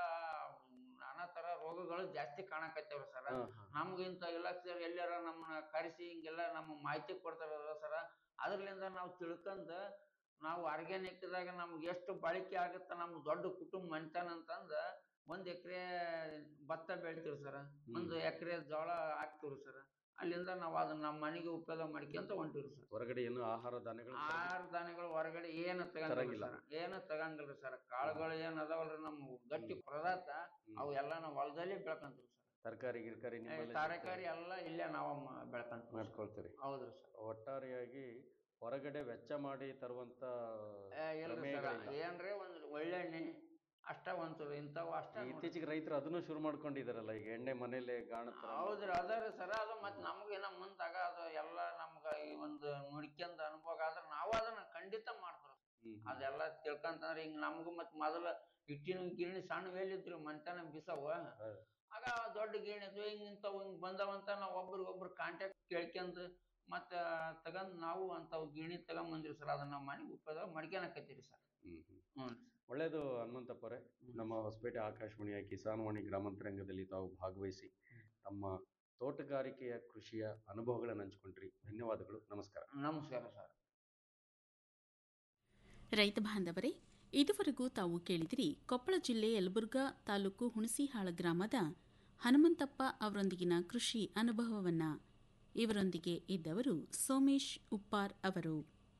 Speaker 21: ನಾನಾ ತರ ರೋಗಗಳು ಜಾಸ್ತಿ ಕಾಣಕತ್ತೇವ್ರಿ ಸರ್
Speaker 1: ಹಾ, ಹಾ.
Speaker 21: ನಮ್ಗೆ ಇಂಥ ಇಲಾಖೆ ಎಲ್ಲಾರ ನಮ್ಮನ್ನ ಕರೆಸಿ ಹಿಂಗೆಲ್ಲ ನಮ್ಮ ಮಾಹಿತಿ ಕೊಡ್ತಾರಲ್ಲ ಸರ ಅದ್ರಲಿಂದ ನಾವು ತಿಳ್ಕೊಂಡ್ ನಾವು ಆರ್ಗ್ಯಾನಿಕ್ದಾಗ ನಮ್ಗೆ ಎಷ್ಟು ಬಳಕೆ ಆಗುತ್ತೆ ನಮ್ಮ ದೊಡ್ಡ ಕುಟುಂಬ ಮನ್ತಾನ ಅಂತಂದ ಒಂದ್ ಎಕರೆ ಭತ್ತ ಬೆಳಿತೀವಿ ಸರ ಒಂದು ಎಕರೆ ಜೋಳ ಹಾಕ್ತಿವ್ರಿ ಸರ್ ಅಲ್ಲಿಂದ ನಾವು ಅದನ್ನ ನಮ್ಮ ಮನೆಗೆ ಉಪಯೋಗ ಮಾಡ್ಕೊಂತ ಹೊಂಟಿವ್ರಿ ಸರ್
Speaker 1: ಹೊರಗಡೆ ಏನು ಆಹಾರ ಧಾನ್ಯಗಳು
Speaker 21: ಆಹಾರ ಧಾನ್ಯಗಳು ಹೊರಗಡೆ ಏನು ತಗಂಗಿಲ್ಲ
Speaker 1: ತರಂಗಿಲ್ಲ.
Speaker 21: ಸರ್ ಏನು ತಗಂಗಿಲ್ರಿ ಸರ್ ಕಾಳುಗಳು ಏನ್ ಅದಾವಲ್ರಿ ನಮ್ಮ ಗಟ್ಟಿ ಪದಾರ್ಥ ಅವು ಎಲ್ಲ ನಾವು ಹೊಲದಲ್ಲೇ ಬೆಳ್ಕೊಂತೀವಿ ಸರ್
Speaker 1: ತರಕಾರಿ ಗಿರ್ಕಾರಿ ನಿಮ್ಮಲ್ಲೇ
Speaker 21: ತರಕಾರಿ ಎಲ್ಲ ಇಲ್ಲೇ ನಾವು ಬೆಳ್ಕೊಂತೀವಿ
Speaker 1: ಮಾಡ್ಕೊಳ್ತೀರಿ
Speaker 21: ಹೌದ್ರಿ ಸರ್
Speaker 1: ಒಟ್ಟಾರೆಯಾಗಿ ಹೊರಗಡೆ ವೆಚ್ಚ ಮಾಡಿ ತರುವಂತ
Speaker 21: ಏ, ಇಲ್ರಿ ಸರ್
Speaker 1: ಪ್ರಮೇಯಗಳಿಲ್ಲ.
Speaker 21: ಏನ್ರಿ ಒಂದ್ ಒಳ್ಳೆಣ್ಣೆ ಅಷ್ಟ ಒಂಚೂರು ಇಂಥವು ಅಷ್ಟ
Speaker 1: ಈ ಇತ್ತೀಚೆಗೆ ರೈತರು ಅದನ್ನು ಶುರು ಮಾಡ್ಕೊಂಡಿದಾರಲ್ಲ ಈಗ ಎಣ್ಣೆ ಮನೇಲೆ ಗಾಣ ತರ
Speaker 21: ಹೌದ್ರಿ ಅದಾರಿ ಸರ್ ಅದು ಮತ್ತೆ ನಮ್ಗೆ ಇನ್ನ ಮುಂದಾಗ ಅದು ಎಲ್ಲ ನಮ್ಗ ಈ ಒಂದು ನೋಡ್ಕೊಂಡ್ ಅನುಭವ ಆದ್ರೆ ನಾವು ಅದನ್ನ ಖಂಡಿತ ಮಾಡ್ತೀವಿ
Speaker 1: ಹ್ಮ್.
Speaker 21: ಅದೆಲ್ಲ ತಿಳ್ಕಂತಂದ್ರೆ ಹಿಂಗ್ ನಮಗೂ ಮತ್ತೆ ಮೊದಲ ಹಿಟ್ಟಿನ ಗಿರಣಿ ಸಣ್ಣ ಎಲ್ಲಿದ್ರು ಮಂತನ ಬಿಸವ ಆಗ ದೊಡ್ಡ ಗಿರಣಿ ಇದ್ವು ಹಿಂಗ್ ಇಂಥವು ಹಿಂಗ್ ಬಂದವಂತ ನಾವು ಒಬ್ರಿಗೊಬ್ರು ಕಾಂಟ್ಯಾಕ್ಟ್ ಕೇಳ್ಕೊಂಡ್ ಮತ್ತ ತಗೊಂಡ್ ನಾವು ಅಂಥವು ಗಿರಣಿ ತಗೊಂಡ್ ಬಂದ್ರಿ ಸರ್ ಅದನ್ನ ನಾವು ಮನೆಗೆ ಉಪಯೋಗ ಮಾಡ್ಕೊಳಕತ್ತೀರಿ ಸರ್
Speaker 1: ಹ್ಮ್ ಹ್ಮ್.
Speaker 21: ಹ್ಞೂ
Speaker 1: ಒಳ್ಳೇದು ಹನುಮಂತಪ್ಪರೇ ನಮ್ಮ ಹೊಸಪೇಟೆ ಆಕಾಶವಾಣಿಯ ಕಿಸಾನ್ ವಾಣಿ ಗ್ರಾಮಾಂತರಂಗದಲ್ಲಿ ತಾವು ಭಾಗವಹಿಸಿ ತಮ್ಮ ತೋಟಗಾರಿಕೆಯ ಕೃಷಿಯ ಅನುಭವಗಳನ್ನು ಹಂಚ್ಕೊಂಡ್ರಿ ಧನ್ಯವಾದಗಳು ನಮಸ್ಕಾರ
Speaker 21: ನಮಸ್ಕಾರ ಸರ್
Speaker 8: ರೈತ ಬಾಂಧವರೇ ಇದುವರೆಗೂ ತಾವು ಕೇಳಿದಿರಿ ಕೊಪ್ಪಳ ಜಿಲ್ಲೆ ಯಲಬುರ್ಗಾ ತಾಲೂಕು ಹುಣಸಿಹಾಳ ಗ್ರಾಮದ ಹನುಮಂತಪ್ಪ ಅವರೊಂದಿಗಿನ ಕೃಷಿ ಅನುಭವವನ್ನ ಇವರೊಂದಿಗೆ ಇದ್ದವರು ಸೋಮೇಶ್ ಉಪ್ಪಾರ್ ಅವರು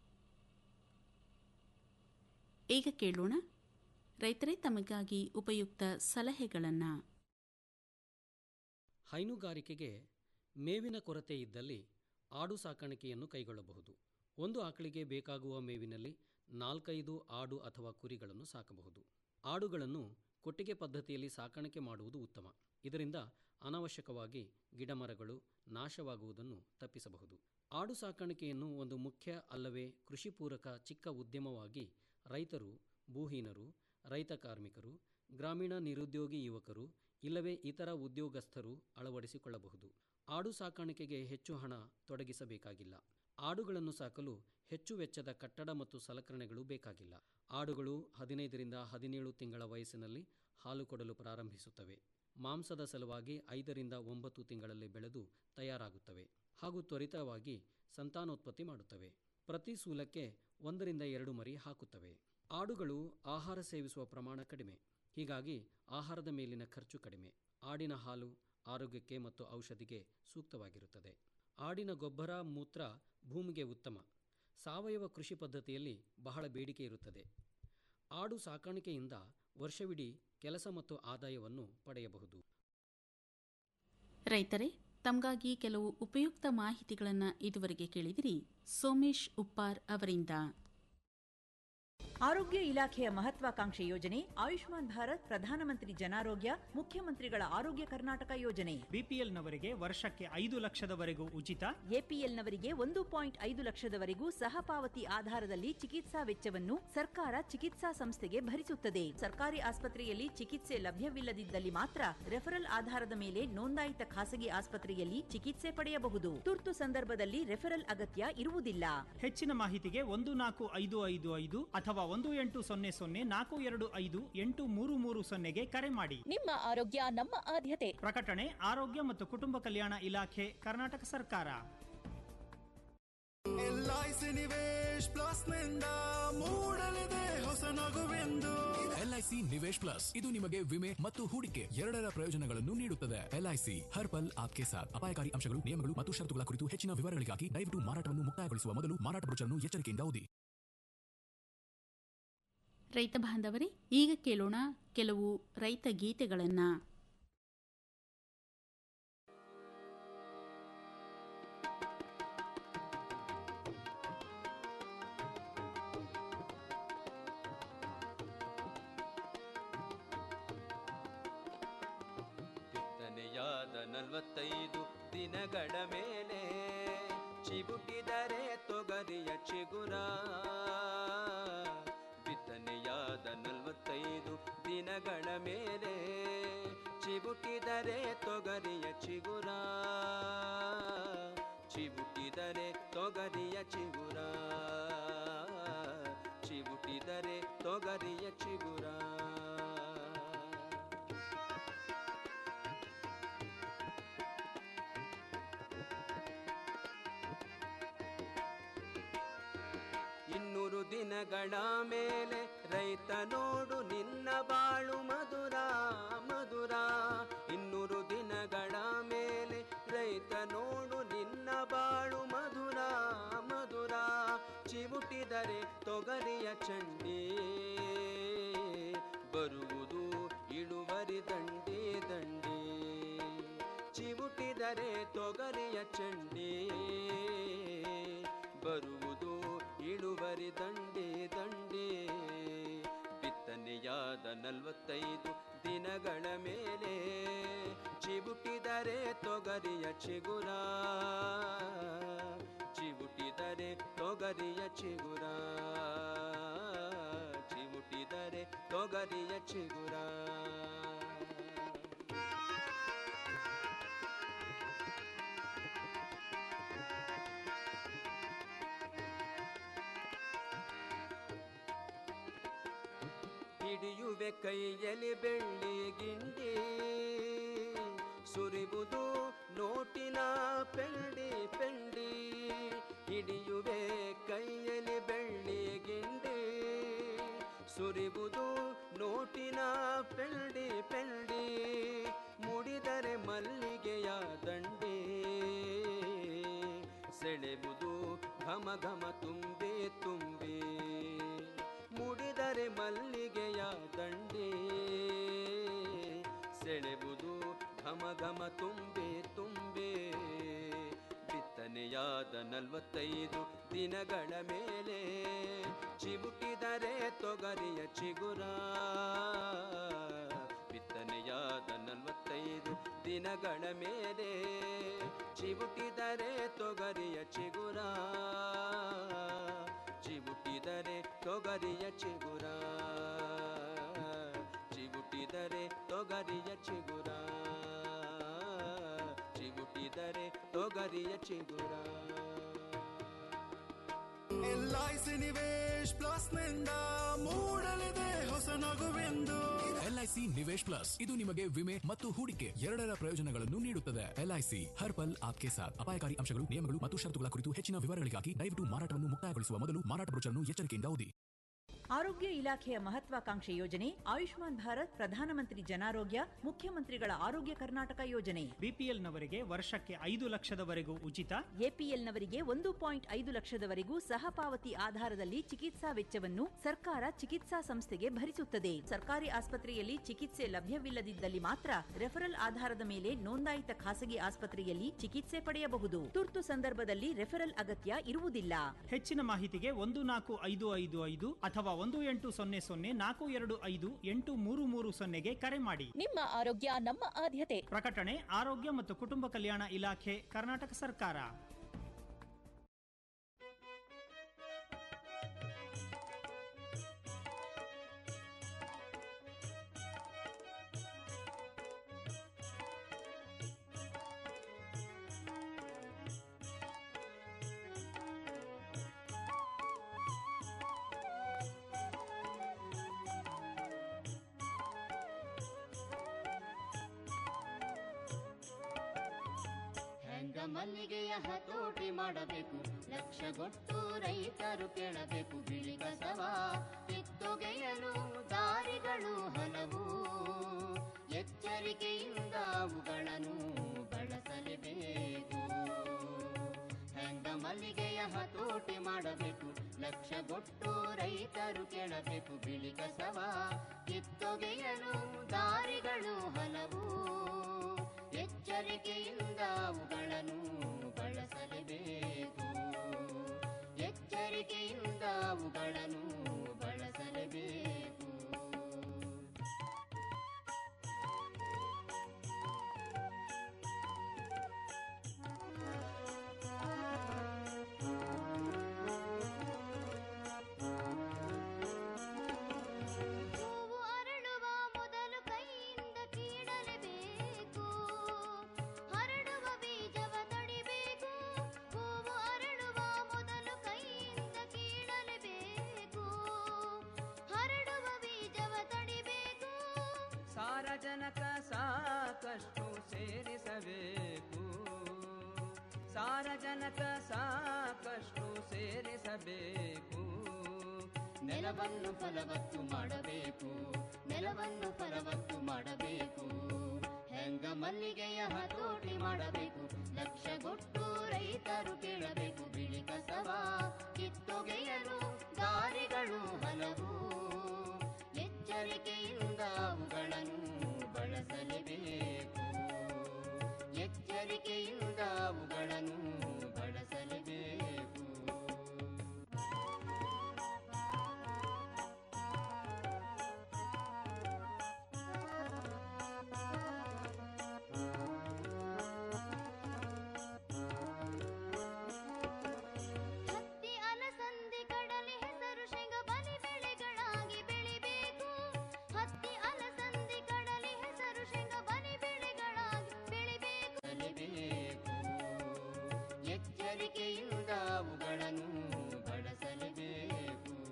Speaker 8: ಈಗ ಕೇಳೋಣ ರೈತರೇ ತಮಗಾಗಿ ಉಪಯುಕ್ತ ಸಲಹೆಗಳನ್ನು
Speaker 2: ಹೈನುಗಾರಿಕೆಗೆ ಮೇವಿನ ಕೊರತೆ ಇದ್ದಲ್ಲಿ ಆಡು ಸಾಕಾಣಿಕೆಯನ್ನು ಕೈಗೊಳ್ಳಬಹುದು ಒಂದು ಆಕಳಿಗೆ ಬೇಕಾಗುವ ಮೇವಿನಲ್ಲಿ ನಾಲ್ಕೈದು ಆಡು ಅಥವಾ ಕುರಿಗಳನ್ನು ಸಾಕಬಹುದು ಆಡುಗಳನ್ನು ಕೊಟ್ಟಿಗೆ ಪದ್ಧತಿಯಲ್ಲಿ ಸಾಕಾಣಿಕೆ ಮಾಡುವುದು ಉತ್ತಮ ಇದರಿಂದ ಅನಾವಶ್ಯಕವಾಗಿ ಗಿಡಮರಗಳು ನಾಶವಾಗುವುದನ್ನು ತಪ್ಪಿಸಬಹುದು ಆಡು ಸಾಕಾಣಿಕೆಯನ್ನು ಒಂದು ಮುಖ್ಯ ಅಲ್ಲವೇ ಕೃಷಿಪೂರಕ ಚಿಕ್ಕ ಉದ್ಯಮವಾಗಿ ರೈತರು ಭೂಹೀನರು ರೈತ ಕಾರ್ಮಿಕರು ಗ್ರಾಮೀಣ ನಿರುದ್ಯೋಗಿ ಯುವಕರು ಇಲ್ಲವೇ ಇತರ ಉದ್ಯೋಗಸ್ಥರು ಅಳವಡಿಸಿಕೊಳ್ಳಬಹುದು ಆಡು ಸಾಕಾಣಿಕೆಗೆ ಹೆಚ್ಚು ಹಣ ತೊಡಗಿಸಬೇಕಾಗಿಲ್ಲ ಆಡುಗಳನ್ನು ಸಾಕಲು ಹೆಚ್ಚು ವೆಚ್ಚದ ಕಟ್ಟಡ ಮತ್ತು ಸಲಕರಣೆಗಳು ಬೇಕಾಗಿಲ್ಲ ಆಡುಗಳು ಹದಿನೈದರಿಂದ ಹದಿನೇಳು ತಿಂಗಳ ವಯಸ್ಸಿನಲ್ಲಿ ಹಾಲು ಕೊಡಲು ಪ್ರಾರಂಭಿಸುತ್ತವೆ ಮಾಂಸದ ಸಲುವಾಗಿ ಐದರಿಂದ ಒಂಬತ್ತು ತಿಂಗಳಲ್ಲಿ ಬೆಳೆದು ತಯಾರಾಗುತ್ತವೆ ಹಾಗೂ ತ್ವರಿತವಾಗಿ ಸಂತಾನೋತ್ಪತ್ತಿ ಮಾಡುತ್ತವೆ ಪ್ರತಿ ಸೂಲಕ್ಕೆ ಒಂದರಿಂದ ಎರಡು ಮರಿ ಹಾಕುತ್ತವೆ ಆಡುಗಳು ಆಹಾರ ಸೇವಿಸುವ ಪ್ರಮಾಣ ಕಡಿಮೆ ಹೀಗಾಗಿ ಆಹಾರದ ಮೇಲಿನ ಖರ್ಚು ಕಡಿಮೆ ಆಡಿನ ಹಾಲು ಆರೋಗ್ಯಕ್ಕೆ ಮತ್ತು ಔಷಧಿಗೆ ಸೂಕ್ತವಾಗಿರುತ್ತದೆ ಆಡಿನ ಗೊಬ್ಬರ ಮೂತ್ರ ಭೂಮಿಗೆ ಉತ್ತಮ ಸಾವಯವ ಕೃಷಿ ಪದ್ಧತಿಯಲ್ಲಿ ಬಹಳ ಬೇಡಿಕೆ ಇರುತ್ತದೆ ಆಡು ಸಾಕಾಣಿಕೆಯಿಂದ ವರ್ಷವಿಡೀ ಕೆಲಸ ಮತ್ತು ಆದಾಯವನ್ನು ಪಡೆಯಬಹುದು
Speaker 8: ರೈತರೇ ತಮಗಾಗಿ ಕೆಲವು ಉಪಯುಕ್ತ ಮಾಹಿತಿಗಳನ್ನು ಇದುವರೆಗೆ ಕೇಳಿದಿರಿ ಸೋಮೇಶ್ ಉಪ್ಪಾರ್ ಅವರಿಂದ
Speaker 16: ಆರೋಗ್ಯ ಇಲಾಖೆಯ ಮಹತ್ವಾಕಾಂಕ್ಷೆ ಯೋಜನೆ ಆಯುಷ್ಮಾನ್ ಭಾರತ್ ಪ್ರಧಾನಮಂತ್ರಿ ಜನಾರೋಗ್ಯ ಮುಖ್ಯಮಂತ್ರಿಗಳ ಆರೋಗ್ಯ ಕರ್ನಾಟಕ ಯೋಜನೆ
Speaker 17: ಬಿಪಿಎಲ್ನವರಿಗೆ ವರ್ಷಕ್ಕೆ ಐದು ಲಕ್ಷದವರೆಗೂ ಉಚಿತ
Speaker 16: ಎಪಿಎಲ್ನವರಿಗೆ ಒಂದು ಪಾಯಿಂಟ್ ಐದು ಲಕ್ಷದವರೆಗೂ ಸಹಪಾವತಿ ಆಧಾರದಲ್ಲಿ ಚಿಕಿತ್ಸಾ ವೆಚ್ಚವನ್ನು ಸರ್ಕಾರ ಚಿಕಿತ್ಸಾ ಸಂಸ್ಥೆಗೆ ಭರಿಸುತ್ತದೆ ಸರ್ಕಾರಿ ಆಸ್ಪತ್ರೆಯಲ್ಲಿ ಚಿಕಿತ್ಸೆ ಲಭ್ಯವಿಲ್ಲದಿದ್ದಲ್ಲಿ ಮಾತ್ರ ರೆಫರಲ್ ಆಧಾರದ ಮೇಲೆ ನೋಂದಾಯಿತ ಖಾಸಗಿ ಆಸ್ಪತ್ರೆಯಲ್ಲಿ ಚಿಕಿತ್ಸೆ ಪಡೆಯಬಹುದು ತುರ್ತು ಸಂದರ್ಭದಲ್ಲಿ ರೆಫರಲ್ ಅಗತ್ಯ ಇರುವುದಿಲ್ಲ
Speaker 17: ಹೆಚ್ಚಿನ ಮಾಹಿತಿಗೆ ಒಂದು ನಾಲ್ಕು ಐದು ಐದು ಐದು ಅಥವಾ ಒಂದು ಎಂಟು ಸೊನ್ನೆ ಸೊನ್ನೆ ನಾಲ್ಕು ಎರಡು ಐದು ಎಂಟು ಮೂರು ಮೂರು ಸೊನ್ನೆಗೆ ಕರೆ ಮಾಡಿ
Speaker 18: ನಿಮ್ಮ ಆರೋಗ್ಯ ನಮ್ಮ ಆದ್ಯತೆ
Speaker 17: ಪ್ರಕಟಣೆ ಆರೋಗ್ಯ ಮತ್ತು ಕುಟುಂಬ ಕಲ್ಯಾಣ ಇಲಾಖೆ ಕರ್ನಾಟಕ ಸರ್ಕಾರ
Speaker 5: L I C Nivesh plus ನಿಂದ ಮೂಡಲಿದೆ ಹೊಸ ನಗುವೆಂದು
Speaker 3: ಎಲ್ಐಸಿ ನಿವೇಶ್ ಪ್ಲಸ್ ಇದು ನಿಮಗೆ ವಿಮೆ ಮತ್ತು ಹೂಡಿಕೆ ಎರಡರ ಪ್ರಯೋಜನಗಳನ್ನು ನೀಡುತ್ತದೆ ಎಲ್ಐಸಿ ಹರ್ ಪಲ್ ಆಪ್ಕೆ ಸಾಥ್ ಅಪಾಯಕಾರಿ ಅಂಶಗಳು ನಿಯಮಗಳು ಮತ್ತು ಷರತ್ತುಗಳ ಕುರಿತು ಹೆಚ್ಚಿನ ವಿವರಗಳಿಗಾಗಿ ದಯವಿಟ್ಟು ಮಾರಾಟವನ್ನು ಮುಕ್ತಾಯಗೊಳಿಸುವ ಮೊದಲು ಮಾರಾಟ ಬ್ರೋಚರ್ನ್ನು ಎಚ್ಚರಿಕೆಯಿಂದ ಓದಿ
Speaker 8: ರೈತ ಬಾಂಧವರೇ ಈಗ ಕೇಳೋಣ ಕೆಲವು ರೈತ ಗೀತೆಗಳನ್ನು
Speaker 22: ಬಿತ್ತನೆಯಾದ ನಲವತ್ತೈದು ದಿನಗಳ ಮೇಲೆ ಚಿಬುಟಿದರೆ ತೊಗರಿಯ ಚಿಗುರ ಬಿತ್ತನೆಯಾದ ನಲವತ್ತೈದು ದಿನಗಳ ಮೇಲೆ ಚಿಬುಟಿದರೆ ತೊಗರಿಯ ಚಿಗುರ ಚಿಬುಟಿದರೆ ತೊಗರಿಯ ಚಿಗುರ ಚಿಬುಟಿದರೆ ತೊಗರಿಯ ಚಿಗುರ ಇನ್ನೂರು ದಿನಗಳ ಮೇಲೆ ರೈತ ನೋಡು ನಿನ್ನ ಬಾಳು ಮಧುರ ಮಧುರ ಇನ್ನೂರು ದಿನಗಳ ಮೇಲೆ ರೈತ ನೋಡು ನಿನ್ನ ಬಾಳು ಮಧುರ ಮಧುರ ಚಿವುಟಿದರೆ ತೊಗರಿಯ ಚಂಡಿ ಬರುವುದು ಇಳುವರಿ ದಂಡಿ ದಂಡಿ ಚಿವುಟಿದರೆ ತೊಗರಿಯ ಚಂಡಿ ಬರುವುದು ಇಳುವರಿ ದಂಡೆ ದಂಡೆ ಬಿತ್ತನೆಯಾದ ನಲವತ್ತೈದು ದಿನಗಳ ಮೇಲೆ ಚಿಬುಟಿದರೆ ತೊಗರಿಯ ಚಿಗುರ ಚಿಬುಟಿದರೆ ತೊಗರಿಯ ಚಿಗುರ ಚಿಬುಟಿದರೆ ತೊಗರಿಯ ಚಿಗುರ ಹಿಡಿಯುವೆ ಕೈಯಲ್ಲಿ ಬೆಳ್ಳಿ ಗಿಂಡಿ ಸುರಿಬುದು ನೋಟಿನ ಪೆಂಡಿ ಪೆಂಡಿ ಹಿಡಿಯುವೆ ಕೈಯಲ್ಲಿ ಬೆಳ್ಳಿ ಗಿಂಡಿ ಸುರಿಬುದು ನೋಟಿನ ಪೆಂಡಿ ಪೆಂಡಿ ಮುಡಿದರೆ ಮಲ್ಲಿಗೆಯ ದಂಡಿ ಸೆಳೆಬುದು ಘಮ ಘಮ ತುಂಬಿ ತುಂಬಿ ಮುಡಿದರೆ ಮಲ್ಲಿಗೆಯ ದಂಡೆ ಸೆಳೆಬುದು ಘಮ ಘಮ ತುಂಬೆ ತುಂಬೆ ಬಿತ್ತನೆಯಾದ ನಲವತ್ತೈದು ದಿನಗಳ ಮೇಲೆ ಚಿಬುಕಿದರೆ ತೊಗರಿಯ ಚಿಗುರ ಬಿತ್ತನೆಯಾದ ನಲವತ್ತೈದು ದಿನಗಳ ಮೇಲೆ ಚಿವುಟಿದರೆ ತೊಗರಿಯ ಚಿಗುರ ಚಿವುಟಿದರೆ ತೊಗರಿಯ ಚಿಗುರ ಚಿವುಟಿದರೆ ತೊಗರಿಯ ಚಿಗುರ ಚಿವುಟಿದರೆ ತೊಗರಿಯ ಚಿಗುರ
Speaker 5: L I C Nivesh plus ನಿಂದ ಮೂಡಲಿದೆ ಹೊಸ ನಗುವೆಂದು
Speaker 3: ಎಲ್ಐಸಿ ನಿವೇಶ್ ಪ್ಲಸ್ ಇದು ನಿಮಗೆ ವಿಮೆ ಮತ್ತು ಹೂಡಿಕೆ ಎರಡರ ಪ್ರಯೋಜನಗಳನ್ನು ನೀಡುತ್ತದೆ ಎಲ್ಐಸಿ ಹರ್ ಪಲ್ ಆಪ್ಕೆ ಸಾಥ್ ಅಪಾಯಕಾರಿ ಅಂಶಗಳು ನಿಯಮಗಳು ಮತ್ತು ಷರತ್ತುಗಳ ಕುರಿತು ಹೆಚ್ಚಿನ ವಿವರಗಳಿಗಾಗಿ ದಯವಿಟ್ಟು ಮಾರಾಟವನ್ನು ಮುಕ್ತಾಯಗೊಳಿಸುವ ಮೊದಲು ಮಾರಾಟ ಬ್ರೋಚರ್ನ್ನು ಎಚ್ಚರಿಕೆಯಿಂದ ಓದಿ
Speaker 16: ಆರೋಗ್ಯ ಇಲಾಖೆಯ ಮಹತ್ವಾಕಾಂಕ್ಷೆ ಯೋಜನೆ ಆಯುಷ್ಮಾನ್ ಭಾರತ್ ಪ್ರಧಾನಮಂತ್ರಿ ಜನಾರೋಗ್ಯ ಮುಖ್ಯಮಂತ್ರಿಗಳ ಆರೋಗ್ಯ ಕರ್ನಾಟಕ ಯೋಜನೆ
Speaker 17: ಬಿಪಿಎಲ್ನವರಿಗೆ ವರ್ಷಕ್ಕೆ ಐದು ಲಕ್ಷದವರೆಗೂ ಉಚಿತ
Speaker 16: ಎಪಿಎಲ್ನವರಿಗೆ ಒಂದು ಪಾಯಿಂಟ್ ಐದು ಲಕ್ಷದವರೆಗೂ ಸಹಪಾವತಿ ಆಧಾರದಲ್ಲಿ ಚಿಕಿತ್ಸಾ ವೆಚ್ಚವನ್ನು ಸರ್ಕಾರ ಚಿಕಿತ್ಸಾ ಸಂಸ್ಥೆಗೆ ಭರಿಸುತ್ತದೆ ಸರ್ಕಾರಿ ಆಸ್ಪತ್ರೆಯಲ್ಲಿ ಚಿಕಿತ್ಸೆ ಲಭ್ಯವಿಲ್ಲದಿದ್ದಲ್ಲಿ ಮಾತ್ರ ರೆಫರಲ್ ಆಧಾರದ ಮೇಲೆ ನೋಂದಾಯಿತ ಖಾಸಗಿ ಆಸ್ಪತ್ರೆಯಲ್ಲಿ ಚಿಕಿತ್ಸೆ ಪಡೆಯಬಹುದು ತುರ್ತು ಸಂದರ್ಭದಲ್ಲಿ ರೆಫರಲ್ ಅಗತ್ಯ ಇರುವುದಿಲ್ಲ
Speaker 17: ಹೆಚ್ಚಿನ ಮಾಹಿತಿಗೆ ಒಂದು ನಾಲ್ಕು ಐದು ಐದು ಐದು ಅಥವಾ ಒಂದು ಎಂಟು ಸೊನ್ನೆ ಸೊನ್ನೆ ನಾಲ್ಕು ಎರಡು ಐದು ಎಂಟು ಮೂರು ಮೂರು ಸೊನ್ನೆಗೆ ಕರೆ ಮಾಡಿ
Speaker 18: ನಿಮ್ಮ ಆರೋಗ್ಯ ನಮ್ಮ ಆದ್ಯತೆ
Speaker 17: ಪ್ರಕಟಣೆ ಆರೋಗ್ಯ ಮತ್ತು ಕುಟುಂಬ ಕಲ್ಯಾಣ ಇಲಾಖೆ ಕರ್ನಾಟಕ ಸರ್ಕಾರ
Speaker 4: ಹೆಂಗ ಮಲ್ಲಿಗೆಯ ಹತೋಟಿ ಮಾಡಬೇಕು ಲಕ್ಷಗೊಟ್ಟು ರೈತರು ಕೇಳಬೇಕು ಬಿಳಿ ಕಸವ ಕಿತ್ತೊಗೆಯಲು ದಾರಿಗಳು ಹಲವು ಎಚ್ಚರಿಕೆಯಿಂದ ಅವುಗಳನ್ನು ಬಳಸಲೇಬೇಕು ಹೆಂಗ ಮಲ್ಲಿಗೆಯ ಹತೋಟಿ ಮಾಡಬೇಕು ಲಕ್ಷಗೊಟ್ಟು ರೈತರು ಕೇಳಬೇಕು ಬಿಳಿ ಕಸವ ಕಿತ್ತೊಗೆಯಲು ದಾರಿಗಳು ಹಲವು ಎಚ್ಚರಿಕೆಯಿಂದ ಅವುಗಳನ್ನು ಬಳಸಲೇಬೇಕು ಎಚ್ಚರಿಕೆಯಿಂದ ಅವುಗಳನ್ನು ಬಳಸಲೇಬೇಕು ಹೂವು ಅರಳುವ ಮೊದಲು ಕೈಯಿಂದ ಕೀಳಲೇಬೇಕು ಹರಡುವ ಬೀಜವ ತಡಿಬೇಕು ಹೂವು ಅರಳುವ ಮೊದಲು ಕೈಯಿಂದ ಕೀಳಲೇಬೇಕು ಹರಡುವ ಬೀಜವ ತಡಿಬೇಕು
Speaker 22: ಸಾರಜನಕ ಸಾಕಷ್ಟು ಸೇರಿಸಬೇಕು ಸಾರಜನಕ ಸಾಕಷ್ಟು ಸೇರಿಸಬೇಕು
Speaker 4: ನೆಲವನ್ನು ಫಲವತ್ತು ಮಾಡಬೇಕು ನೆಲವನ್ನು ಫಲವತ್ತು ಮಾಡಬೇಕು ಹೆಂಗ ಮಲ್ಲಿಗೆಯ ಹತೋಟಿ ಮಾಡಬೇಕು ಲಕ್ಷಗೊಟ್ಟು ರೈತರು ಕೇಳಬೇಕು ಬಿಳಿ ಕಸವ ಕಿತ್ತೊಗೆಯಲು ದಾರಿಗಳು ಹಲವು ಎಚ್ಚರಿಕೆಯಿಂದ ಅವುಗಳನ್ನು ಬಳಸಲೇಬೇಕು ಎಚ್ಚರಿಕೆಯಿಂದ ಅವುಗಳನ್ನು ಬಳಸಲೇಬೇಕು ಹತ್ತಿ ಅಲಸಂದಿ ಕಡಲೆ ಹೆಸರು ಶೇಂಗ ಬಲಿ ಬೆಳೆಗಳಾಗಿ ಬೆಳಿಬೇಕು ಹತ್ತಿ ಅಲಸಂದಿ ಕಡಲೆ ಹೆಸರು ಶೇಂಗ ಬಲಿ ಬೆಳೆಗಳಾಗಿ ಬೆಳಿಬೇಕು ಎಚ್ಚರಿಕೆಯಿಂದ ಅವುಗಳನ್ನು ಬಳಸಲೇಬೇಕು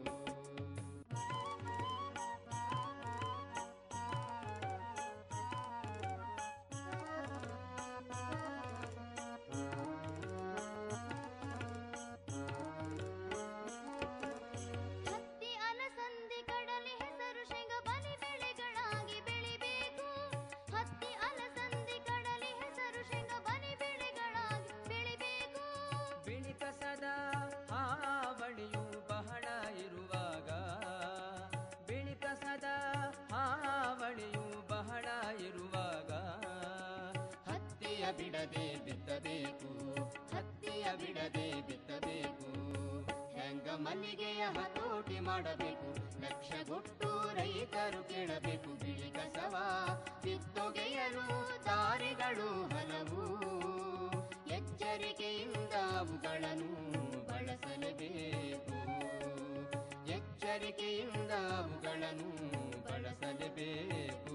Speaker 4: ಹತ್ತಿ ಅಲಸಂದಿ ಕಡಲೆ ಹೆಸರು ಶೇಂಗ ಬಲಿ ಬೆಳೆಗಳಾಗಿ ಬೆಳಿಬೇಕು ಹತ್ತಿ ಅಲಸಂದಿ ಕಡಲೆ ಹೆಸರು ಶೇಂಗ ಬಲಿ ಬೆಳೆಗಳಾಗಿ ಬೆಳಿಬೇಕು
Speaker 22: ಬಿಳಿ ಕಸದ ಹಾವಳಿಯು ಬಹಳ ಇರುವಾಗ ಬಿಳಿ ಕಸದ ಹಾವಳಿಯು ಬಹಳ ಇರುವಾಗ
Speaker 4: ಹತ್ತಿಯ ಬಿಡದೆ ಬಿತ್ತಬೇಕು ಹತ್ತಿಯ ಬಿಡದೆ ಬಿತ್ತಬೇಕು ಹೆಂಗ ಮಲ್ಲಿಗೆಯ ಹತೋಟಿ ಮಾಡಬೇಕು ಲಕ್ಷಗೊಟ್ಟು ರೈತರು ಕೇಳಬೇಕು ಬಿಳಿ ಕಸವ ಕಿತ್ತೊಗೆಯಲು ದಾರಿಗಳು ಹಲವು ಎಚ್ಚರಿಕೆಯಿಂದ ಅವುಗಳನ್ನು ಬಳಸಲೇಬೇಕು ಎಚ್ಚರಿಕೆಯಿಂದ ಅವುಗಳನ್ನು ಬಳಸಲೇಬೇಕು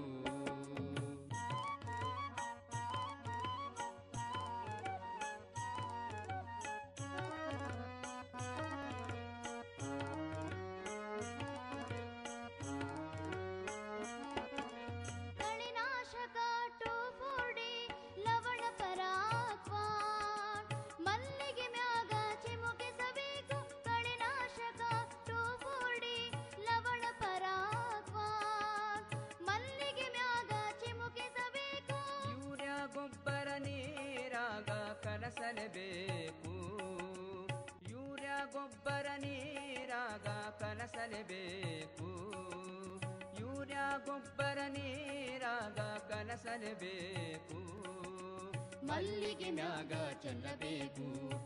Speaker 12: ಕಳೆನಾಶಕ ಟೋಫೋಡಿ ಲವಣ ಪರಾಕ್ವಾನ್ ಮಲ್ಲಿಗೆ ಮ್ಯಾಗ ಚಿಮುಕಿಸಬೇಕು ಕಳೆನಾಶಕ ಟೋಫೋಡಿ ಲವಣ ಪರಾಕ್ವಾನ್ ಮಲ್ಲಿಗೆ ಮ್ಯಾಗ ಚಿಮುಕಿಸಬೇಕು
Speaker 22: ಯೂರಿಯಾ ಗೊಬ್ಬರ ನೀರಾಗ ಕಲಸಲೇಬೇಕು ಯೂರಿಯಾ ಗೊಬ್ಬರ ನೀರಾಗ ಕಲಸಲೇಬೇಕು ಯೂರಿಯಾ ಗೊಬ್ಬರ ನೀರಾಗ ಕಲಸಲೇಬೇಕು
Speaker 4: ಮಲ್ಲಿಗೆ ಮ್ಯಾಗ ಚೆಲ್ಲಬೇಕು